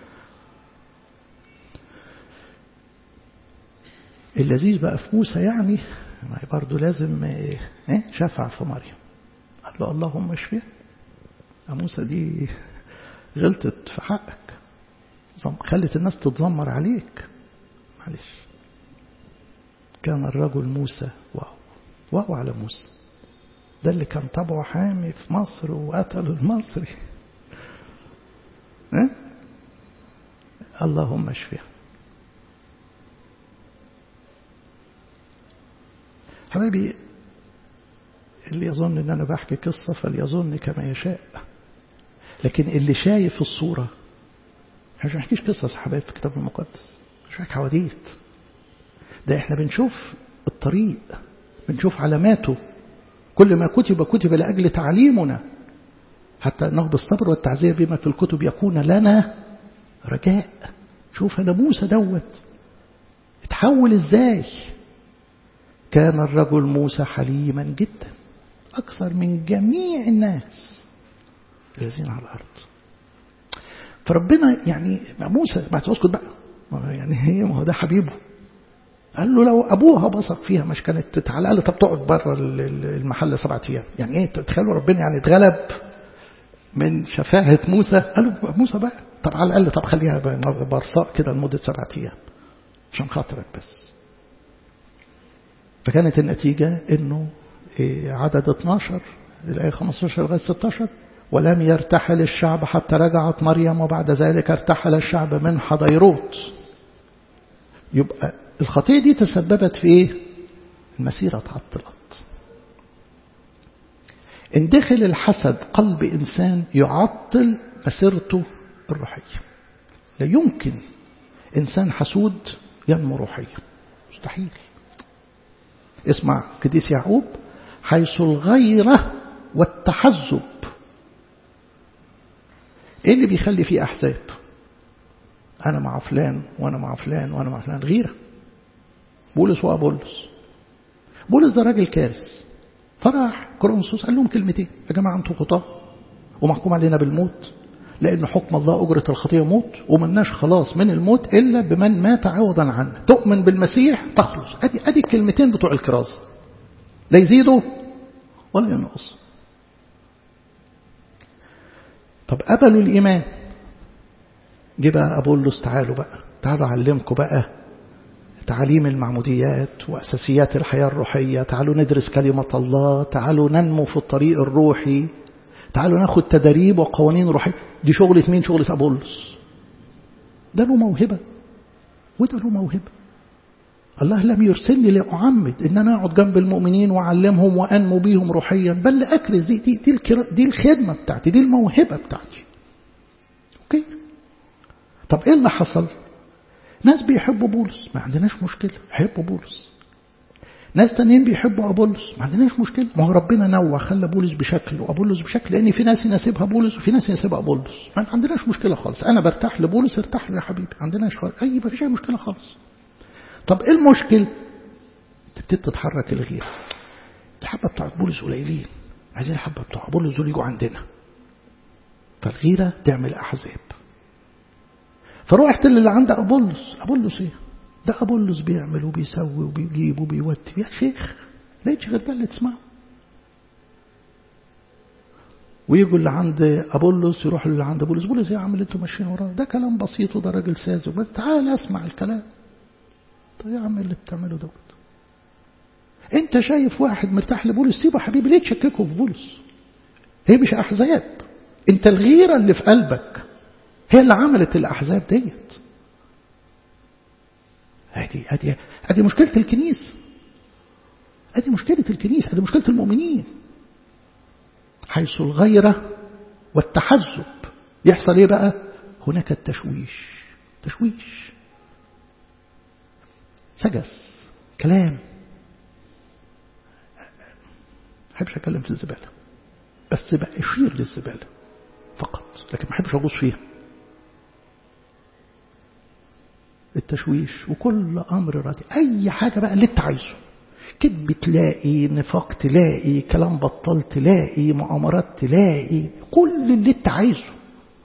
اللذيذ بقى في موسى يعني برضه لازم ايه شفع في مريم قال له اللهم اشفيها موسى دي غلطت في حقك خلت الناس تتذمر عليك معلش كان الرجل موسى واو واو على موسى ده اللي كان طبعه حامي في مصر وقتلوا المصري ها؟ اللهم اشفيها حبيبي اللي يظن ان انا بحكي قصة فليظن كما يشاء لكن اللي شايف الصورة مش بحكيش قصص حبايب في الكتاب المقدس مش بحكي حواديت ده احنا بنشوف الطريق بنشوف علاماته كل ما كتب كتب لأجل تعليمنا حتى أنه بالصبر والتعزية بما في الكتب يكون لنا رجاء شوف أنا موسى دوت اتحول ازاي كان الرجل موسى حليما جدا أكثر من جميع الناس الذين على الأرض فربنا يعني موسى ما اسكت بقى يعني هي ما هو ده حبيبه قال له لو ابوها بصق فيها مش كانت على الاقل طب تقعد بره المحل سبعة ايام يعني ايه تخيلوا ربنا يعني اتغلب من شفاهة موسى قال له موسى بقى طب على الاقل طب خليها برصاء كده لمدة سبعة ايام عشان خاطرك بس فكانت النتيجة انه عدد 12 الآية 15 لغاية 16 ولم يرتحل الشعب حتى رجعت مريم وبعد ذلك ارتحل الشعب من حضيروت يبقى الخطية دي تسببت في ايه المسيرة تعطلت ان دخل الحسد قلب إنسان يعطل مسيرته الروحية لا يمكن إنسان حسود ينمو روحيا مستحيل اسمع قديس يعقوب حيث الغيرة والتحزب ايه اللي بيخلي فيه احزاب انا مع فلان وانا مع فلان وانا مع فلان غيره بولس وابولس بولس ده راجل كارث فراح كورنثوس قال لهم كلمتين يا جماعه انتوا خطاه ومحكوم علينا بالموت لأن حكم الله أجرة الخطية موت ومناش خلاص من الموت إلا بمن مات عوضا عنه تؤمن بالمسيح تخلص أدي, أدي الكلمتين بتوع الكرازة لا يزيدوا ولا ينقص طب قبلوا الإيمان جه بقى أبولس تعالوا بقى تعالوا أعلمكم بقى تعاليم المعموديات وأساسيات الحياة الروحية تعالوا ندرس كلمة الله تعالوا ننمو في الطريق الروحي تعالوا ناخد تدريب وقوانين روحية دي شغلة مين شغلة أبولس ده له موهبة وده له موهبة الله لم يرسلني لأعمد إن أنا أقعد جنب المؤمنين وأعلمهم وأنمو بيهم روحيا بل لأكرز دي, دي, دي, دي الخدمة بتاعتي دي الموهبة بتاعتي أوكي طب إيه اللي حصل ناس بيحبوا بولس ما عندناش مشكلة يحبوا بولس ناس تانيين بيحبوا أبولس ما عندناش مشكلة ما هو ربنا نوع خلى بولس بشكل وأبولس بشكل لأن في ناس يناسبها بولس وفي ناس يناسبها أبولس ما عندناش مشكلة خالص أنا برتاح لبولس ارتاح له يا حبيبي ما عندناش خالص أي ما فيش أي مشكلة خالص طب إيه المشكل تبتدي تتحرك الغيرة الحبة بتاعت بولس قليلين عايزين الحبة بتوع بولس دول يجوا عندنا فالغيرة تعمل أحزاب فروحت اللي عند أبولس أبولس إيه ده أبولس بيعمل وبيسوي وبيجيب وبيودي يا شيخ لقيتش غير ده اللي تسمعه ويجوا اللي عند أبولس يروحوا اللي عند بولس بولس يا عم اللي انتوا ماشيين وراه ده كلام بسيط وده راجل ساذج بس تعال اسمع الكلام طب يا عم اللي بتعمله دوت انت شايف واحد مرتاح لبولس سيبه حبيبي ليه تشككه في بولس هي مش احزاب انت الغيره اللي في قلبك هي اللي عملت الاحزاب ديت هذه هذه هذه مشكله الكنيسه هذه مشكله الكنيسه هذه مشكله المؤمنين حيث الغيره والتحزب يحصل ايه بقى هناك التشويش تشويش سجس كلام أحبش أتكلم في الزبالة بس بقى أشير للزبالة فقط لكن ما أحبش أغوص فيها التشويش وكل أمر راضي أي حاجة بقى اللي أنت عايزه كذب تلاقي نفاق تلاقي كلام بطال تلاقي مؤامرات تلاقي كل اللي أنت عايزه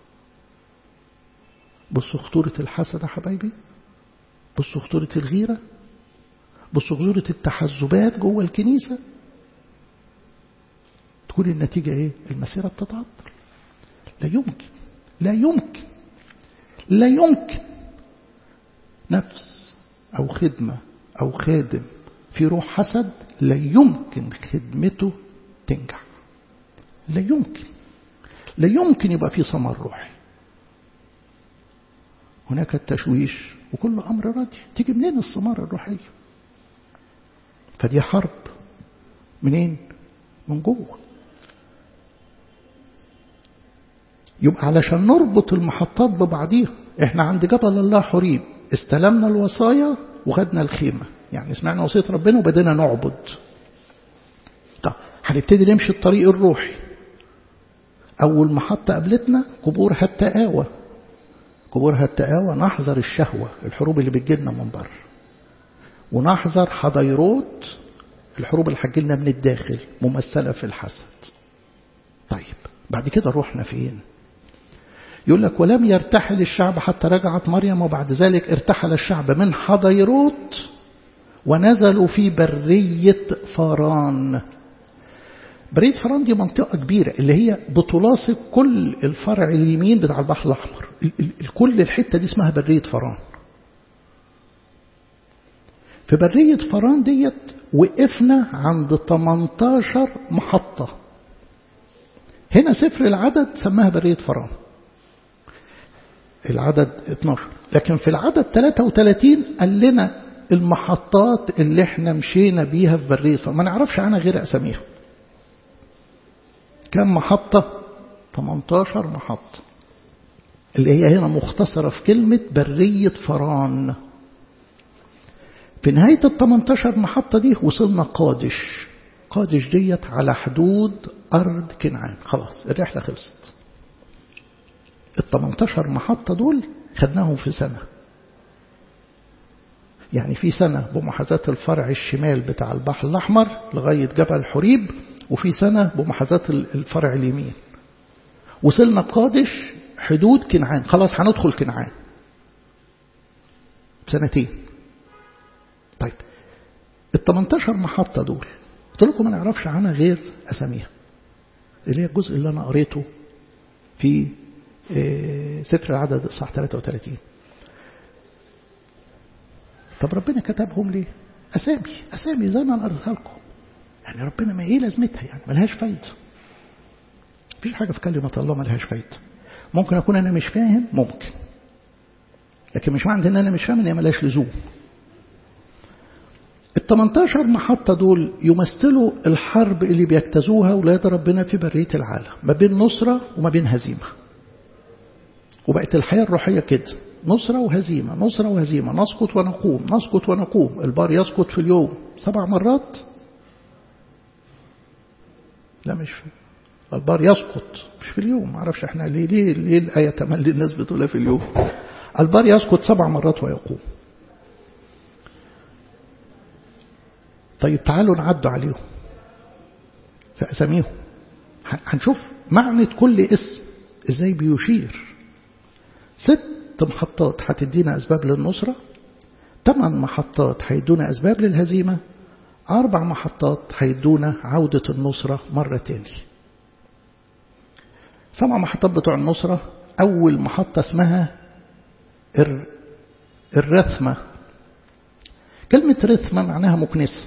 بصوا خطورة الحسد يا حبايبي بصوا خطورة الغيرة بصوا خطورة التحزبات جوه الكنيسة تكون النتيجة ايه المسيرة بتتعطل لا يمكن لا يمكن لا يمكن نفس أو خدمة أو خادم في روح حسد لا يمكن خدمته تنجح لا يمكن لا يمكن يبقى في ثمر روحي هناك التشويش وكل أمر راضي تيجي منين الثمار الروحية فدي حرب منين من جوه يبقى علشان نربط المحطات ببعضيها احنا عند جبل الله حريب استلمنا الوصايا وخدنا الخيمة يعني سمعنا وصية ربنا وبدينا نعبد طب هنبتدي نمشي الطريق الروحي أول محطة قابلتنا قبور هالتقاوى قبور هالتقاوى نحذر الشهوة الحروب اللي بتجيلنا من بره ونحذر حضيروت الحروب اللي هتجيلنا من الداخل ممثلة في الحسد طيب بعد كده روحنا فين يقول لك ولم يرتحل الشعب حتى رجعت مريم وبعد ذلك ارتحل الشعب من حضيروت ونزلوا في برية فاران برية فاران دي منطقة كبيرة اللي هي بتلاصق كل الفرع اليمين بتاع البحر الأحمر كل الحتة دي اسمها برية فاران في برية فران ديت وقفنا عند 18 محطة هنا سفر العدد سماها برية فران العدد 12 لكن في العدد 33 قال لنا المحطات اللي احنا مشينا بيها في برية فران ما نعرفش عنها غير أساميها كم محطة 18 محطة اللي هي هنا مختصرة في كلمة برية فران في نهاية ال 18 محطة دي وصلنا قادش قادش ديت على حدود أرض كنعان خلاص الرحلة خلصت ال 18 محطة دول خدناهم في سنة يعني في سنة بمحاذاة الفرع الشمال بتاع البحر الأحمر لغاية جبل حريب وفي سنة بمحاذاة الفرع اليمين وصلنا قادش حدود كنعان خلاص هندخل كنعان سنتين طيب ال 18 محطة دول قلت لكم ما نعرفش عنها غير أساميها اللي هي الجزء اللي أنا قريته في سفر العدد الصح 33 طب ربنا كتبهم ليه أسامي أسامي زي ما أنا قريتها لكم يعني ربنا ما إيه لازمتها يعني ملهاش فايدة مفيش حاجة في كلمة الله ملهاش فايدة ممكن أكون أنا مش فاهم ممكن لكن مش معنى ان انا مش فاهم ان هي ملاش لزوم ال 18 محطة دول يمثلوا الحرب اللي بيجتازوها ولاد ربنا في برية العالم ما بين نصرة وما بين هزيمة وبقت الحياة الروحية كده نصرة وهزيمة نصرة وهزيمة نسقط ونقوم نسقط ونقوم البار يسقط في اليوم سبع مرات لا مش في البار يسقط مش في اليوم ما اعرفش احنا ليه ليه ليه الآية تملي الناس بتقولها في اليوم البار يسقط سبع مرات ويقوم طيب تعالوا نعدوا عليهم في أساميهم هنشوف معنى كل اسم ازاي بيشير ست محطات هتدينا أسباب للنصرة ثمان محطات هيدونا أسباب للهزيمة أربع محطات هيدونا عودة النصرة مرة تاني سبع محطات بتوع النصرة أول محطة اسمها الرثمة كلمة رثمة معناها مكنسة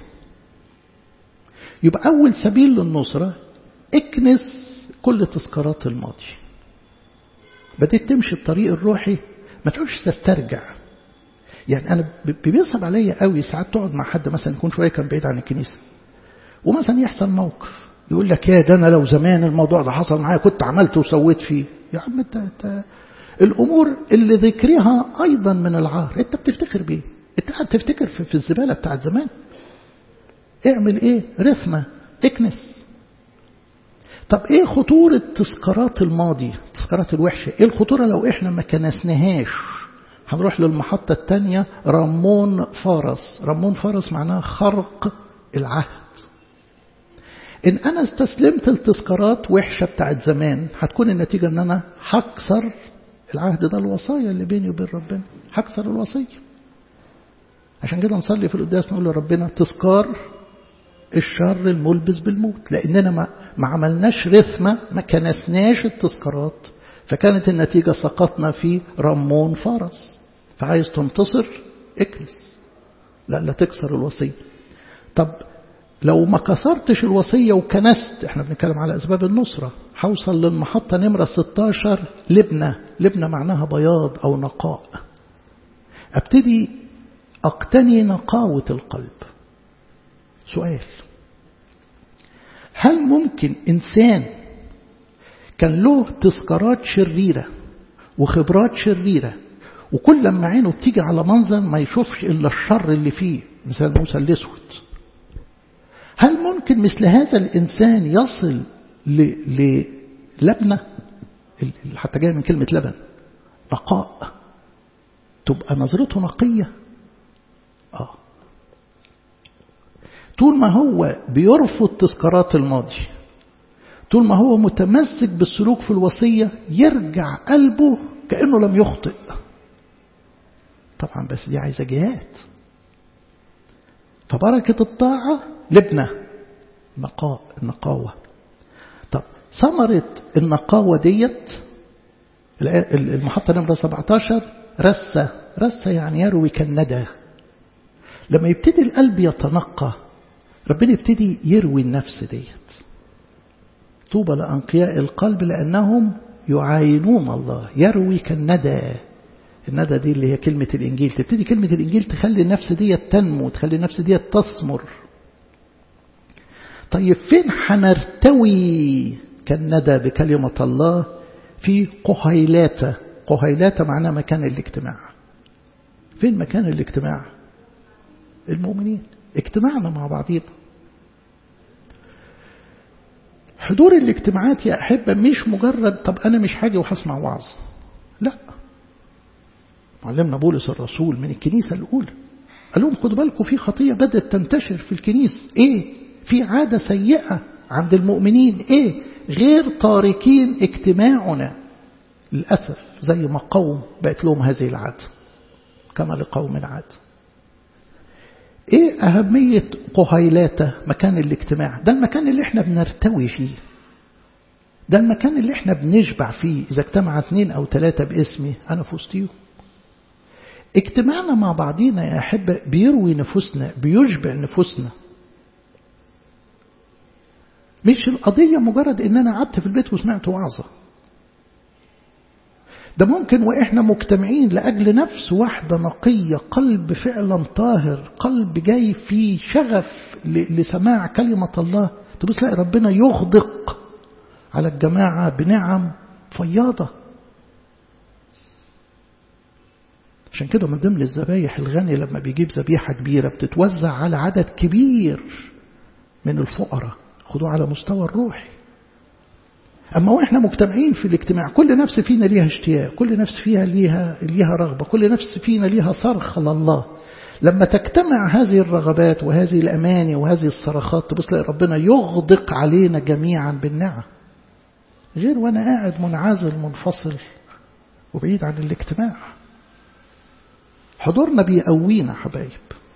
يبقى أول سبيل للنصرة اكنس كل تذكارات الماضي بديت تمشي الطريق الروحي ما تقولش تسترجع يعني أنا بيصعب عليا قوي ساعات تقعد مع حد مثلا يكون شوية كان بعيد عن الكنيسة ومثلا يحصل موقف يقول لك يا ده أنا لو زمان الموضوع ده حصل معايا كنت عملت وسويت فيه يا عم انت, انت الأمور اللي ذكرها أيضا من العار أنت بتفتكر بيه أنت قاعد تفتكر في, في الزبالة بتاعت زمان اعمل ايه رثمة اكنس طب ايه خطورة تذكارات الماضي تذكارات الوحشة ايه الخطورة لو احنا ما كنسناهاش هنروح للمحطة الثانية رمون فارس رمون فارس معناها خرق العهد إن أنا استسلمت التذكارات وحشة بتاعت زمان هتكون النتيجة إن أنا هكسر العهد ده الوصايا اللي بيني وبين ربنا هكسر الوصية عشان كده نصلي في القداس نقول لربنا تذكار الشر الملبس بالموت لأننا ما, ما عملناش رثمة ما كنسناش التذكارات فكانت النتيجة سقطنا في رمون فرس فعايز تنتصر اكنس لا لا تكسر الوصية طب لو ما كسرتش الوصية وكنست احنا بنتكلم على أسباب النصرة هوصل للمحطة نمرة 16 لبنة لبنة معناها بياض أو نقاء أبتدي أقتني نقاوة القلب سؤال هل ممكن إنسان كان له تذكارات شريرة وخبرات شريرة وكل لما عينه بتيجي على منظر ما يشوفش إلا الشر اللي فيه مثل موسى الأسود هل ممكن مثل هذا الإنسان يصل للبنة حتى جاي من كلمة لبن نقاء تبقى نظرته نقية آه طول ما هو بيرفض تذكارات الماضي طول ما هو متمسك بالسلوك في الوصية يرجع قلبه كأنه لم يخطئ طبعا بس دي عايزة جهاد فبركة الطاعة لبنة نقاء النقاوة طب ثمرة النقاوة ديت المحطة نمرة 17 رسة رسة يعني يروي كالندى لما يبتدي القلب يتنقى ربنا يبتدي يروي النفس ديت طوبى لأنقياء القلب لأنهم يعاينون الله يروي كالندى الندى دي اللي هي كلمة الإنجيل تبتدي كلمة الإنجيل تخلي النفس دي تنمو تخلي النفس دي تثمر طيب فين حنرتوي كالندى بكلمة الله في قهيلاتة قهيلاتة معناه مكان الاجتماع فين مكان الاجتماع المؤمنين اجتماعنا مع بعضينا حضور الاجتماعات يا أحبة مش مجرد طب أنا مش حاجة وهسمع وعظ لا معلمنا بولس الرسول من الكنيسة الأولى قال لهم خدوا بالكم في خطية بدأت تنتشر في الكنيس إيه في عادة سيئة عند المؤمنين إيه غير تاركين اجتماعنا للأسف زي ما قوم بقت لهم هذه العادة كما لقوم عادة ايه اهمية قهيلاتة مكان الاجتماع ده المكان اللي احنا بنرتوي فيه ده المكان اللي احنا بنشبع فيه اذا اجتمع اثنين او ثلاثة باسمي انا في وسطيهم اجتماعنا مع بعضينا يا أحبة بيروي نفوسنا بيشبع نفوسنا مش القضية مجرد ان انا قعدت في البيت وسمعت وعظة ده ممكن وإحنا مجتمعين لأجل نفس واحدة نقية قلب فعلا طاهر قلب جاي فيه شغف لسماع كلمة الله تبص تلاقي ربنا يغدق على الجماعة بنعم فياضة عشان كده من ضمن الذبايح الغني لما بيجيب ذبيحة كبيرة بتتوزع على عدد كبير من الفقراء خدوه على مستوى الروحي أما وإحنا مجتمعين في الاجتماع كل نفس فينا ليها اشتياق كل نفس فيها ليها, ليها رغبة كل نفس فينا ليها صرخ لله لما تجتمع هذه الرغبات وهذه الأماني وهذه الصرخات تبص تلاقي ربنا يغدق علينا جميعا بالنعم غير وأنا قاعد منعزل منفصل وبعيد عن الاجتماع حضورنا بيقوينا حبايب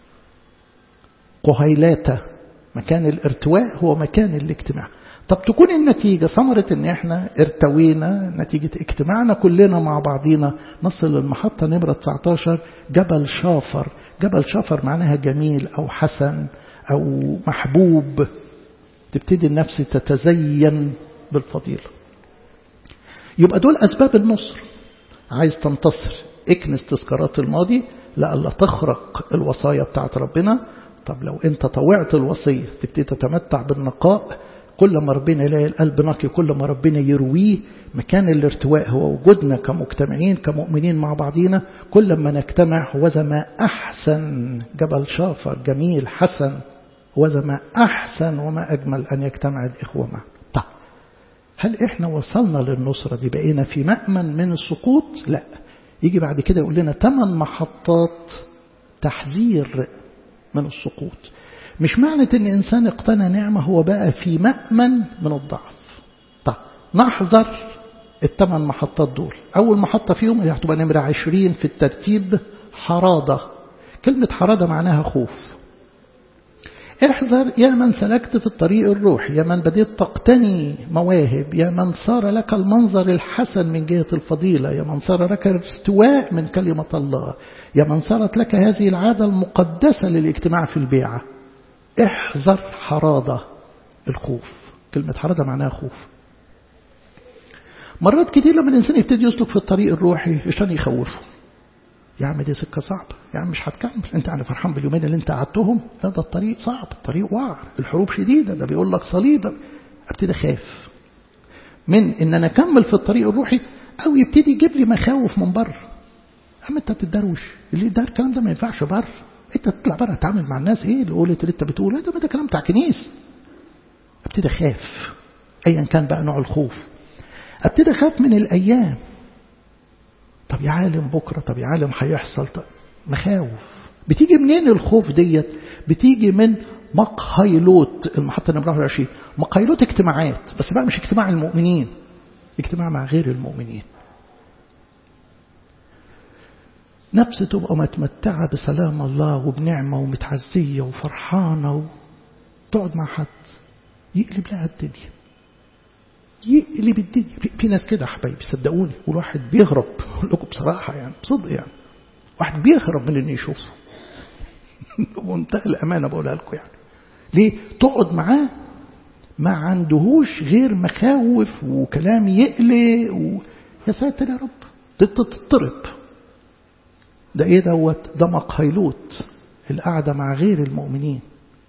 قهيلاته مكان الارتواء هو مكان الاجتماع طب تكون النتيجة ثمرة ان احنا ارتوينا نتيجة اجتماعنا كلنا مع بعضينا نصل للمحطة نمرة 19 جبل شافر جبل شافر معناها جميل او حسن او محبوب تبتدي النفس تتزين بالفضيلة يبقى دول أسباب النصر عايز تنتصر اكنس تذكارات الماضي لألا تخرق الوصايا بتاعت ربنا طب لو انت طوعت الوصية تبتدي تتمتع بالنقاء كل ما ربنا يلاقي القلب نقي كل ما ربنا يرويه مكان الارتواء هو وجودنا كمجتمعين كمؤمنين مع بعضينا كل ما نجتمع هو ما أحسن جبل شافر جميل حسن هو ما أحسن وما أجمل أن يجتمع الإخوة معا طيب هل إحنا وصلنا للنصرة دي بقينا في مأمن من السقوط لا يجي بعد كده يقول لنا ثمان محطات تحذير من السقوط مش معنى ان انسان اقتنى نعمة هو بقى في مأمن من الضعف طيب نحذر الثمان محطات دول اول محطة فيهم هي هتبقى نمرة عشرين في الترتيب حرادة كلمة حرادة معناها خوف احذر يا من سلكت في الطريق الروحي يا من بديت تقتني مواهب يا من صار لك المنظر الحسن من جهة الفضيلة يا من صار لك ارتواء من كلمة الله يا من صارت لك هذه العادة المقدسة للاجتماع في البيعة احذر حرادة الخوف كلمة حرادة معناها خوف مرات كتير لما الإنسان يبتدي يسلك في الطريق الروحي عشان يخوفه يا عم دي سكة صعبة يا عم مش هتكمل انت يعني فرحان باليومين اللي انت قعدتهم لا ده الطريق صعب الطريق وعر الحروب شديدة ده بيقول لك صليب ابتدي اخاف من ان انا اكمل في الطريق الروحي او يبتدي يجيب لي مخاوف من بره عم انت بتدروش اللي ده الكلام ده ما ينفعش بره انت تطلع بره تتعامل مع الناس ايه اللي قولت اللي انت بتقوله ده ده كلام بتاع كنيس ابتدي اخاف ايا كان بقى نوع الخوف ابتدي اخاف من الايام طب يا عالم بكره طب يا عالم هيحصل طب مخاوف بتيجي منين الخوف ديت بتيجي من مقهيلوت المحطه نمره 21 مقهيلوت اجتماعات بس بقى مش اجتماع المؤمنين اجتماع مع غير المؤمنين نفس تبقى متمتعة بسلام الله وبنعمة ومتعزية وفرحانة تقعد مع حد يقلب لها الدنيا يقلب الدنيا في, في ناس كده حبايبي صدقوني والواحد بيهرب اقول لكم بصراحة يعني بصدق يعني واحد بيهرب من انه يشوفه بمنتهى الأمانة بقولها لكم يعني ليه تقعد معاه ما عندهوش غير مخاوف وكلام يقلق و... يا ساتر يا رب تضطرب ده ايه دوت ده مقهيلوت القعدة مع غير المؤمنين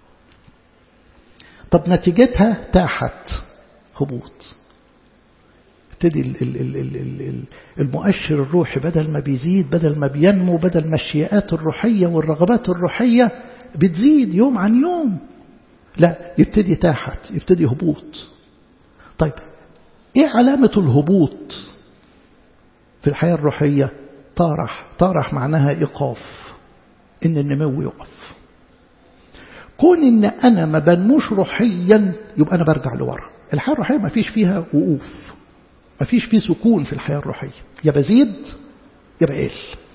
طب نتيجتها تاحت هبوط ابتدي المؤشر الروحي بدل ما بيزيد بدل ما بينمو بدل ما الشيئات الروحية والرغبات الروحية بتزيد يوم عن يوم لا يبتدي تاحت يبتدي هبوط طيب ايه علامة الهبوط في الحياة الروحية طارح طارح معناها إيقاف إن النمو يقف كون إن أنا ما بنموش روحيا يبقى أنا برجع لورا الحياة الروحية ما فيش فيها وقوف ما فيش فيه سكون في الحياة الروحية يا بزيد يا بقل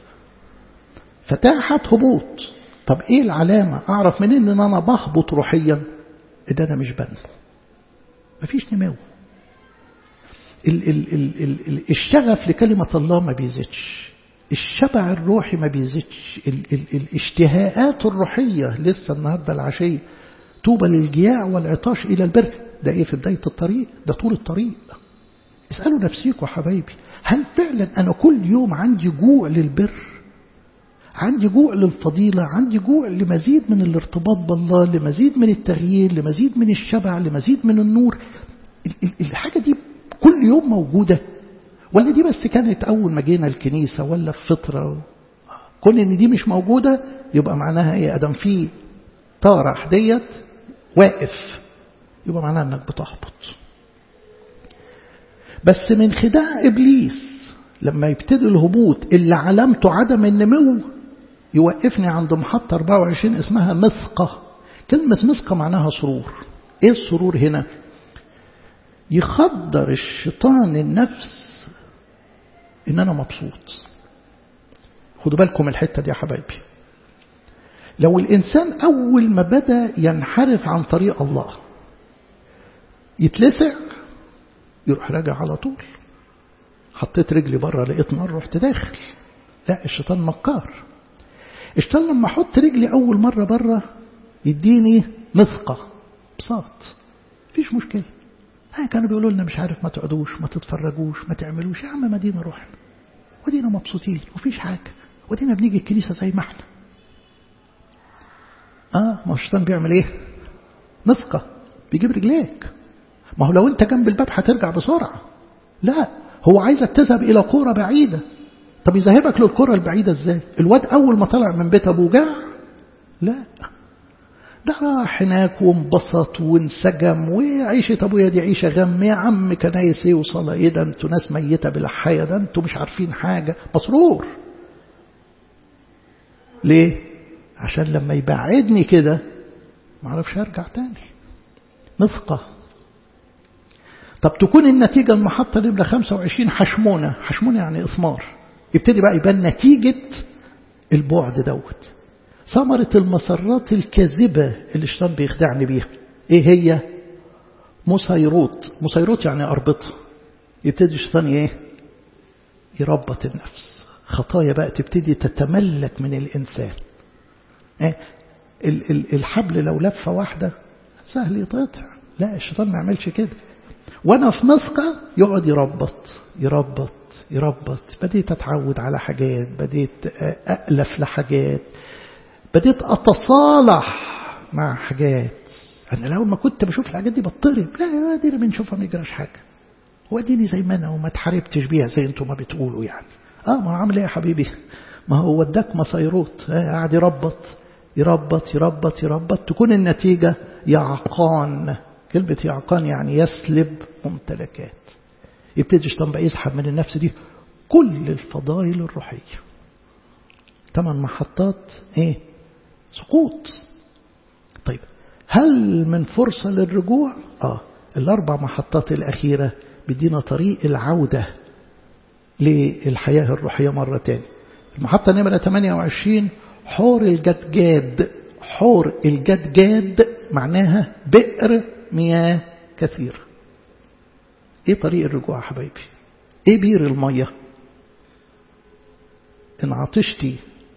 فتاحت هبوط طب ايه العلامة اعرف منين ان انا بهبط روحيا ان انا مش بنمو مفيش نمو ال ال ال ال ال الشغف لكلمة الله ما بيزيدش الشبع الروحي ما بيزيدش ال ال الاشتهاءات الروحية لسه النهاردة العشية طوبى للجياع والعطاش إلى البر ده إيه في بداية الطريق ده طول الطريق اسألوا نفسيكم حبايبي هل هل فعلا أنا كل يوم عندي جوع للبر عندي جوع للفضيلة عندي جوع لمزيد من الارتباط بالله لمزيد من التغيير لمزيد من الشبع لمزيد من النور الحاجة دي كل يوم موجودة ولا دي بس كانت أول ما جينا الكنيسة ولا في فترة كون إن دي مش موجودة يبقى معناها إيه أدم في طارح ديت واقف يبقى معناها إنك بتهبط بس من خداع إبليس لما يبتدي الهبوط اللي علامته عدم النمو يوقفني عند محطة 24 اسمها مثقة كلمة مثقة معناها سرور ايه السرور هنا يخدر الشيطان النفس ان انا مبسوط خدوا بالكم الحتة دي يا حبايبي لو الإنسان أول ما بدأ ينحرف عن طريق الله يتلسع يروح راجع على طول حطيت رجلي بره لقيت نار رحت داخل لا الشيطان مكار الشيطان لما احط رجلي اول مره بره يديني مثقه بساط مفيش مشكله ها كانوا بيقولوا لنا مش عارف ما تقعدوش ما تتفرجوش ما تعملوش يا عم ما دينا روحنا ودينا مبسوطين ومفيش حاجه ودينا بنيجي الكنيسه زي ما احنا اه ما هو الشيطان بيعمل ايه مثقه بيجيب رجليك ما هو لو انت جنب الباب هترجع بسرعه لا هو عايزك تذهب إلى قرى بعيدة طب يذهبك للقرى البعيدة ازاي الواد أول ما طلع من بيت أبوه جاع لا ده راح هناك وانبسط وانسجم وعيشة أبويا دي عيشة غم يا عم كنايس ايه وصلاة ايه ده انتوا ناس ميتة بالحياة ده انتوا مش عارفين حاجة مسرور ليه عشان لما يبعدني كده معرفش ارجع تاني مثقة طب تكون النتيجة المحطة نمرة 25 حشمونة حشمونة يعني إثمار يبتدي بقى يبان نتيجة البعد دوت ثمرة المسرات الكاذبة اللي الشيطان بيخدعني بيها ايه هي مسيروت مسيروت يعني أربطة يبتدي الشيطان ايه يربط النفس خطايا بقى تبتدي تتملك من الإنسان ايه الحبل لو لفة واحدة سهل يتقطع لا الشيطان ما يعملش كده وانا في مثقة يقعد يربط يربط يربط بديت اتعود على حاجات بديت أألف لحاجات بديت أتصالح مع حاجات أنا لو ما كنت بشوف الحاجات دي بضطرب لا دي بنشوفها ما يجراش حاجة واديني زي ما أنا وما اتحاربتش بيها زي انتم ما بتقولوا يعني اه ما عامل ايه يا حبيبي ما هو وداك مصيروت قاعد يربط يربط يربط يربط تكون النتيجة يعقان كلمة يعقان يعني يسلب ممتلكات يبتدي الشيطان بقى يسحب من النفس دي كل الفضائل الروحية ثمان محطات ايه سقوط طيب هل من فرصة للرجوع اه الاربع محطات الاخيرة بدينا طريق العودة للحياة الروحية مرة تاني المحطة نمرة 28 حور الجدجاد حور الجدجاد معناها بئر مياه كثيرة ايه طريق الرجوع يا حبايبي ايه بير المية ان عطشتي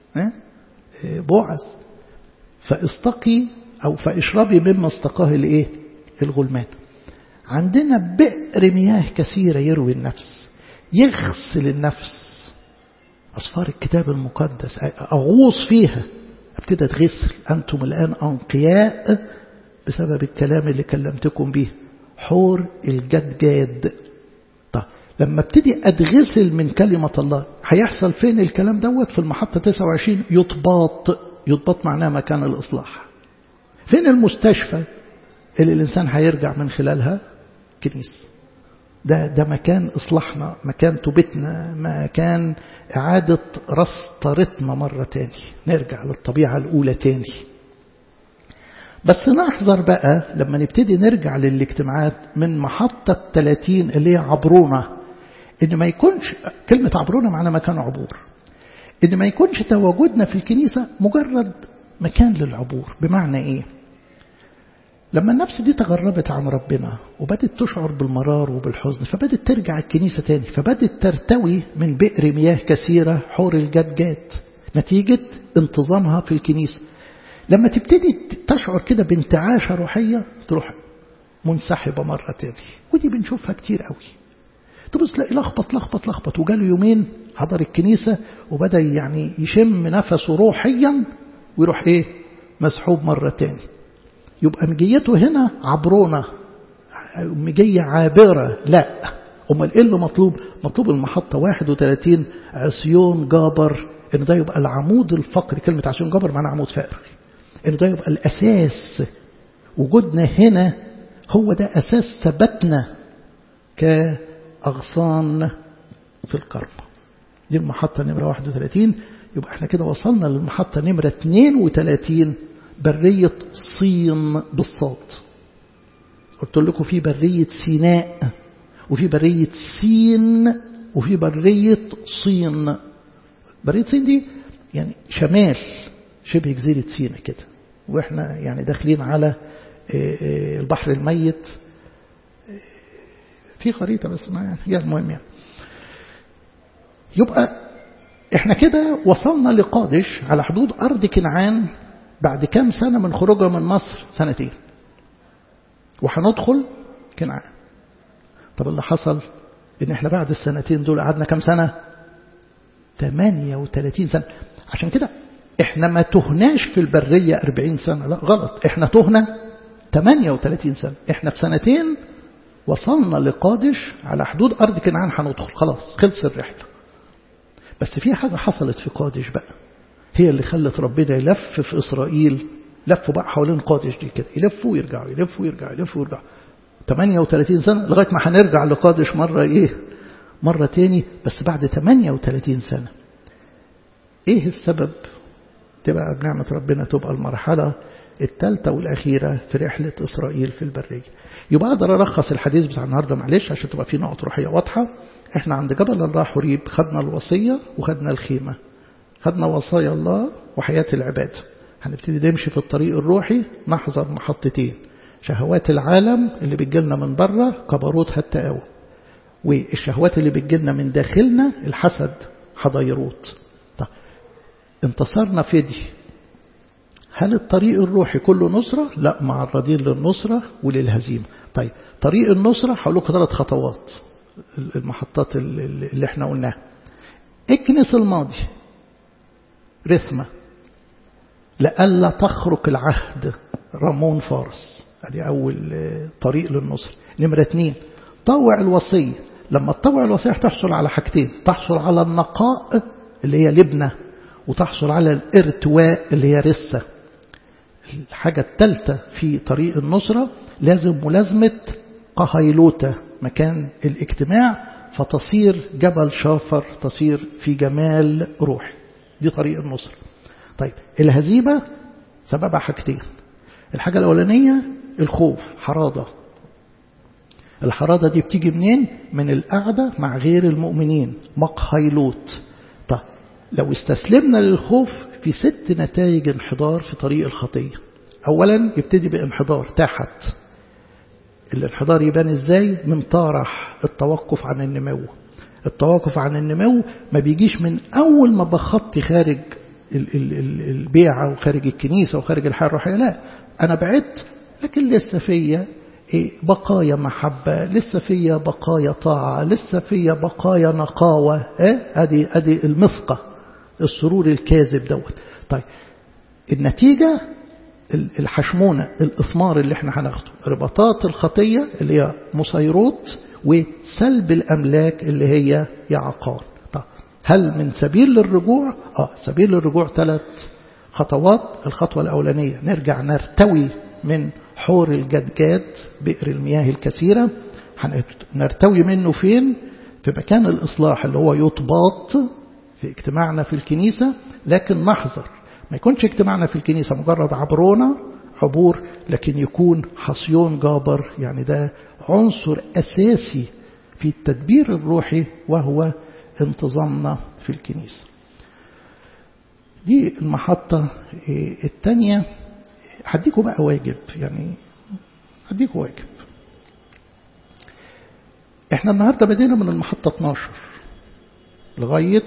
بوعز فاستقي او فاشربي مما استقاه الايه الغلمان عندنا بئر مياه كثيرة يروي النفس يغسل النفس أصفار الكتاب المقدس أغوص فيها ابتدى تغسل أنتم الآن أنقياء بسبب الكلام اللي كلمتكم به حور الجدجاد طيب لما ابتدي أتغسل من كلمة الله هيحصل فين الكلام دوت في المحطة 29 يطباط يطباط معناه مكان الإصلاح فين المستشفى اللي الإنسان هيرجع من خلالها كنيسة ده ده مكان إصلاحنا مكان توبتنا مكان إعادة رسطرتنا مرة تاني نرجع للطبيعة الأولى تاني بس نحذر بقى لما نبتدي نرجع للاجتماعات من محطة 30 اللي هي عبرونة إن ما يكونش كلمة عبرونة معنى مكان عبور إن ما يكونش تواجدنا في الكنيسة مجرد مكان للعبور بمعنى إيه لما النفس دي تغربت عن ربنا وبدت تشعر بالمرار وبالحزن فبدت ترجع الكنيسة تاني فبدت ترتوي من بئر مياه كثيرة حور الجدجات نتيجة انتظامها في الكنيسة لما تبتدي تشعر كده بانتعاشة روحية تروح منسحبة مرة تاني ودي بنشوفها كتير قوي تبص تلاقي لخبط لخبط لخبط وجاله يومين حضر الكنيسة وبدأ يعني يشم نفسه روحيا ويروح ايه مسحوب مرة تاني يبقى مجيته هنا عبرونة مجية عابرة لا أمال إيه اللي مطلوب مطلوب المحطة 31 عصيون جابر إن ده يبقى العمود الفقري كلمة عصيون جابر معناها عمود فقري إن ده يبقى الأساس وجودنا هنا هو ده أساس ثبتنا كأغصان في الكرم دي المحطة نمرة 31 يبقى احنا كده وصلنا للمحطة نمرة 32 برية صين بالصاد قلت لكم في برية سيناء وفي برية سين وفي برية صين برية صين دي يعني شمال شبه جزيرة سيناء كده واحنا يعني داخلين على البحر الميت في خريطة بس ما يعني هي المهم يعني يبقى احنا كده وصلنا لقادش على حدود أرض كنعان بعد كام سنة من خروجها من مصر سنتين وهندخل كنعان طب اللي حصل ان احنا بعد السنتين دول قعدنا كام سنة 38 سنة عشان كده احنا ما تهناش في البرية 40 سنة لا غلط احنا تهنا 38 سنة احنا في سنتين وصلنا لقادش على حدود أرض كنعان هندخل خلاص خلص الرحلة بس في حاجة حصلت في قادش بقى هي اللي خلت ربنا يلف في إسرائيل لفوا بقى حوالين قادش دي كده يلفوا ويرجعوا يلفوا ويرجعوا يلفوا ويرجعوا 38 سنة لغاية ما هنرجع لقادش مرة إيه مرة تاني بس بعد 38 سنة إيه السبب تبقى بنعمة ربنا تبقى المرحلة الثالثة والأخيرة في رحلة إسرائيل في البرية يبقى أقدر ألخص الحديث بتاع النهاردة معلش عشان تبقى في نقط روحية واضحة احنا عند جبل الله حريب خدنا الوصية وخدنا الخيمة خدنا وصايا الله وحياة العبادة هنبتدي نمشي في الطريق الروحي نحذر محطتين شهوات العالم اللي بتجيلنا من بره كبروت التقاوى والشهوات اللي بتجيلنا من داخلنا الحسد حضيروت طيب انتصرنا في دي هل الطريق الروحي كله نصرة؟ لا معرضين للنصرة وللهزيمة طيب طريق النصرة هقول لكم ثلاث خطوات المحطات اللي احنا قلناها اكنس الماضي رثمة لألا تخرق العهد رمون فارس ادي أول طريق للنصر نمرة اثنين طوع الوصية لما تطوع الوصية تحصل على حاجتين تحصل على النقاء اللي هي لبنة وتحصل على الارتواء اللي هي رسة الحاجة الثالثة في طريق النصرة لازم ملازمة قهيلوتة مكان الاجتماع فتصير جبل شافر تصير في جمال روحي دي طريق النصر طيب الهزيمة سببها حاجتين الحاجة الأولانية الخوف حراضة الحراضة دي بتيجي منين من القعدة مع غير المؤمنين مقهيلوت طيب لو استسلمنا للخوف في ست نتائج انحدار في طريق الخطية أولا يبتدي بانحدار تحت الانحدار يبان ازاي من طارح التوقف عن النمو التوقف عن النمو ما بيجيش من أول ما بخطي خارج البيعة وخارج الكنيسة وخارج الحياة الروحية لا أنا بعدت لكن لسه فيا بقايا محبة لسه فيا بقايا طاعة لسه فيا بقايا نقاوة ادي ادي المثقة السرور الكاذب دوت طيب النتيجة الحشمونة الإثمار اللي احنا هناخده رباطات الخطية اللي هي مصيروت وسلب الأملاك اللي هي يعقان طيب هل من سبيل للرجوع؟ آه سبيل للرجوع ثلاث خطوات الخطوة الأولانية نرجع نرتوي من حور الجدجاد بئر المياه الكثيرة نرتوي منه فين؟ في مكان الإصلاح اللي هو يطباط في اجتماعنا في الكنيسة لكن نحذر ما يكونش اجتماعنا في الكنيسة مجرد عبرونة عبور لكن يكون حصيون جابر يعني ده عنصر أساسي في التدبير الروحي وهو انتظامنا في الكنيسة دي المحطة الثانية هديكوا بقى واجب يعني هديكوا واجب احنا النهاردة بدينا من المحطة 12 لغاية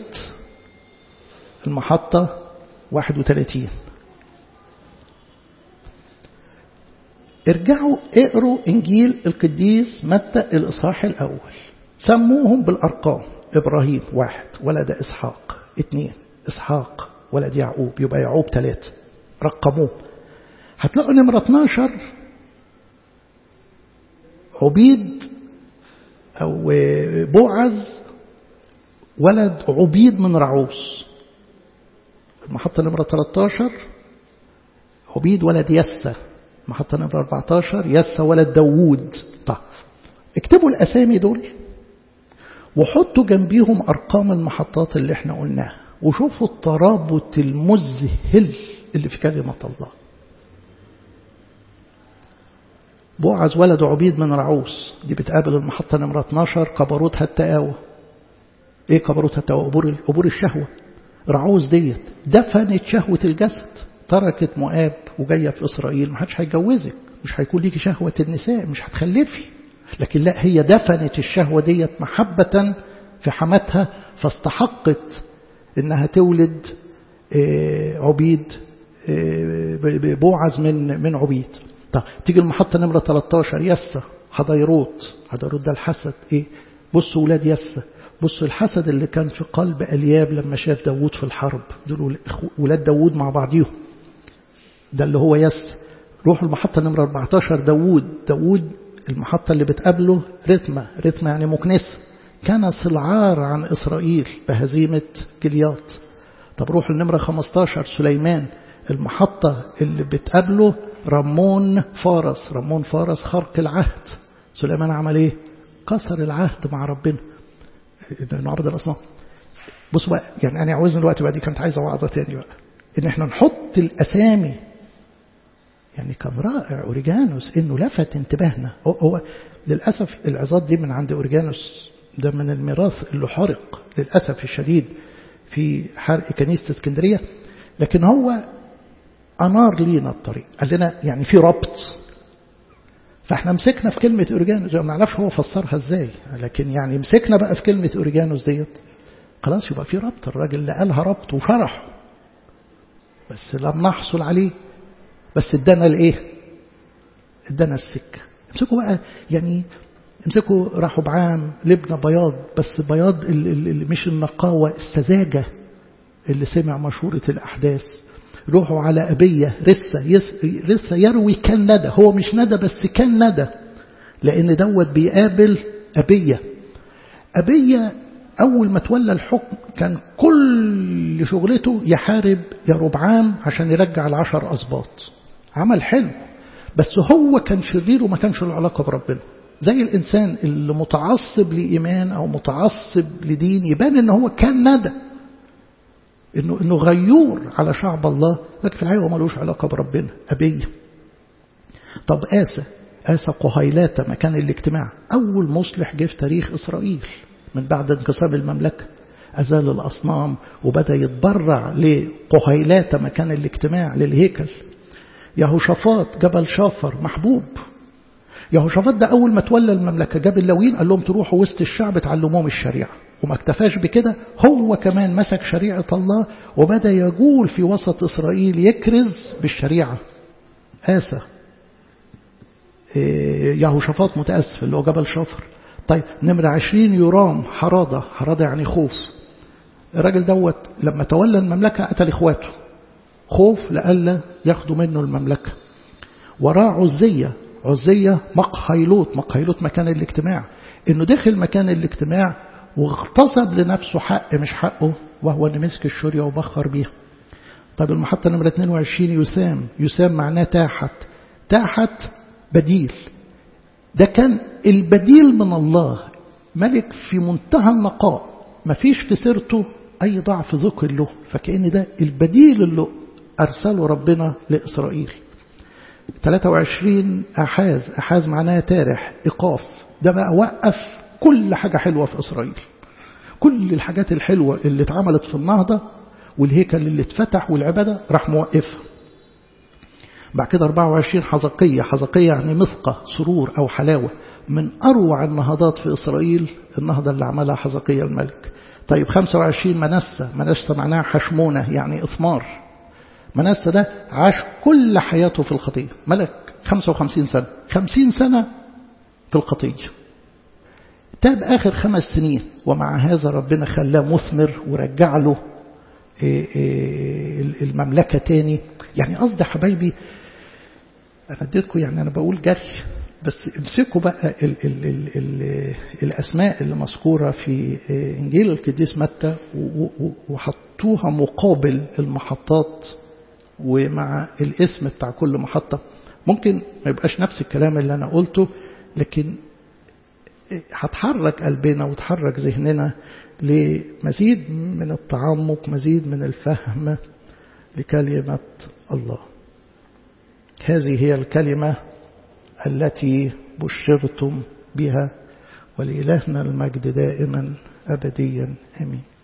المحطة 31 ارجعوا اقروا انجيل القديس متى الاصحاح الاول سموهم بالأرقام إبراهيم واحد ولد إسحاق اثنين إسحاق ولد يعقوب يبقى يعقوب ثلاثة رقموه هتلاقوا نمرة 12 عبيد أو بوعز ولد عبيد من رعوس المحطة نمرة 13 عبيد ولد يسة محطة نمرة 14 يسة ولد داوود طيب اكتبوا الأسامي دول وحطوا جنبيهم أرقام المحطات اللي احنا قلناها وشوفوا الترابط المذهل اللي في كلمة الله بوعز ولد عبيد من رعوس دي بتقابل المحطة نمرة 12 كبروتها التقاوى ايه كبروتها التقاوى عبور, عبور الشهوة رعوس ديت دفنت شهوة الجسد تركت مؤاب وجاية في إسرائيل ما حدش هيجوزك مش هيكون ليكي شهوة النساء مش هتخلفي لكن لا هي دفنت الشهوة ديت محبة في حماتها فاستحقت انها تولد عبيد بوعز من من عبيد طب تيجي المحطة نمرة 13 يسة حضيروت حضيروت ده الحسد ايه بصوا ولاد يسة بصوا الحسد اللي كان في قلب الياب لما شاف داوود في الحرب دول ولاد داوود مع بعضيهم ده اللي هو يس روحوا المحطة نمرة 14 داوود داوود المحطة اللي بتقابله رتمة رتمة يعني مكنسة كان صلعار عن إسرائيل بهزيمة جلياط طب روحوا النمرة 15 سليمان المحطة اللي بتقابله رمون فارس رمون فارس خرق العهد سليمان عمل ايه كسر العهد مع ربنا انه عبد الاصنام بصوا بقى يعني انا عاوزني الوقت بقى دي كانت عايزه وعظه تاني بقى ان احنا نحط الاسامي يعني كان رائع اوريجانوس انه لفت انتباهنا هو, هو للاسف العظات دي من عند اوريجانوس ده من الميراث اللي حرق للاسف الشديد في حرق كنيسه اسكندريه لكن هو انار لينا الطريق قال لنا يعني في ربط فاحنا مسكنا في كلمة أوريجانوس ما نعرفش هو فسرها ازاي لكن يعني مسكنا بقى في كلمة أوريجانوس ديت خلاص يبقى في ربط الراجل اللي قالها ربط وفرح بس لم نحصل عليه بس ادانا الايه ادانا السكة امسكوا بقى يعني امسكوا راحوا بعام لبنى بياض بس بياض اللي مش النقاوة السذاجة اللي سمع مشورة الأحداث روحوا على أبية رثة رثة يروي كان ندى هو مش ندى بس كان ندى لأن دوت بيقابل أبية أبية أول ما تولى الحكم كان كل شغلته يحارب يا ربعام عشان يرجع العشر أسباط عمل حلو بس هو كان شرير وما كانش له علاقة بربنا زي الإنسان اللي متعصب لإيمان أو متعصب لدين يبان إن هو كان ندى إنه إنه غيور على شعب الله لكن في الحقيقة هو ملوش علاقة بربنا أبية طب آسى آسى قهيلاتة مكان الاجتماع أول مصلح جه في تاريخ إسرائيل من بعد انقسام المملكة أزال الأصنام وبدأ يتبرع لقهيلاتة مكان الاجتماع للهيكل يهوشافاط جبل شافر محبوب يهوشافاط ده أول ما تولى المملكة جاب اللوين قال لهم تروحوا وسط الشعب تعلموهم الشريعة وما اكتفاش بكده هو كمان مسك شريعة الله وبدأ يجول في وسط إسرائيل يكرز بالشريعة آسى يهوشافاط متأسف اللي هو جبل شافر طيب نمرة عشرين يرام حرادة حرادة يعني خوف الراجل دوت لما تولى المملكة قتل إخواته خوف لألا ياخدوا منه المملكة وراه عزية عزية مقهيلوت مقهيلوت مكان الاجتماع انه دخل مكان الاجتماع واغتصب لنفسه حق مش حقه وهو ان مسك الشرية وبخر بيها طب المحطة نمرة 22 يسام يسام معناه تاحت تاحت بديل ده كان البديل من الله ملك في منتهى النقاء ما فيش في سيرته أي ضعف ذكر له فكأن ده البديل اللي أرسله ربنا لإسرائيل 23 أحاز أحاز معناها تارح إيقاف ده بقى وقف كل حاجة حلوة في إسرائيل كل الحاجات الحلوة اللي اتعملت في النهضة والهيكل اللي اتفتح والعبادة راح موقفها بعد كده 24 حزقية حزقية يعني مثقة سرور أو حلاوة من أروع النهضات في إسرائيل النهضة اللي عملها حزقية الملك طيب 25 منسة منسة معناها حشمونة يعني إثمار منسة ده عاش كل حياته في الخطية ملك 55 سنة 50 سنة في الخطية تاب آخر خمس سنين ومع هذا ربنا خلاه مثمر ورجع له المملكة تاني يعني قصدي حبايبي أنا اديتكم يعني أنا بقول جري بس امسكوا بقى ال ال ال ال الأسماء اللي مذكورة في إنجيل القديس متى وحطوها مقابل المحطات ومع الاسم بتاع كل محطة ممكن ما يبقاش نفس الكلام اللي أنا قلته لكن هتحرك قلبنا وتحرك ذهننا لمزيد من التعمق مزيد من الفهم لكلمة الله هذه هي الكلمة التي بشرتم بها ولإلهنا المجد دائما أبديا آمين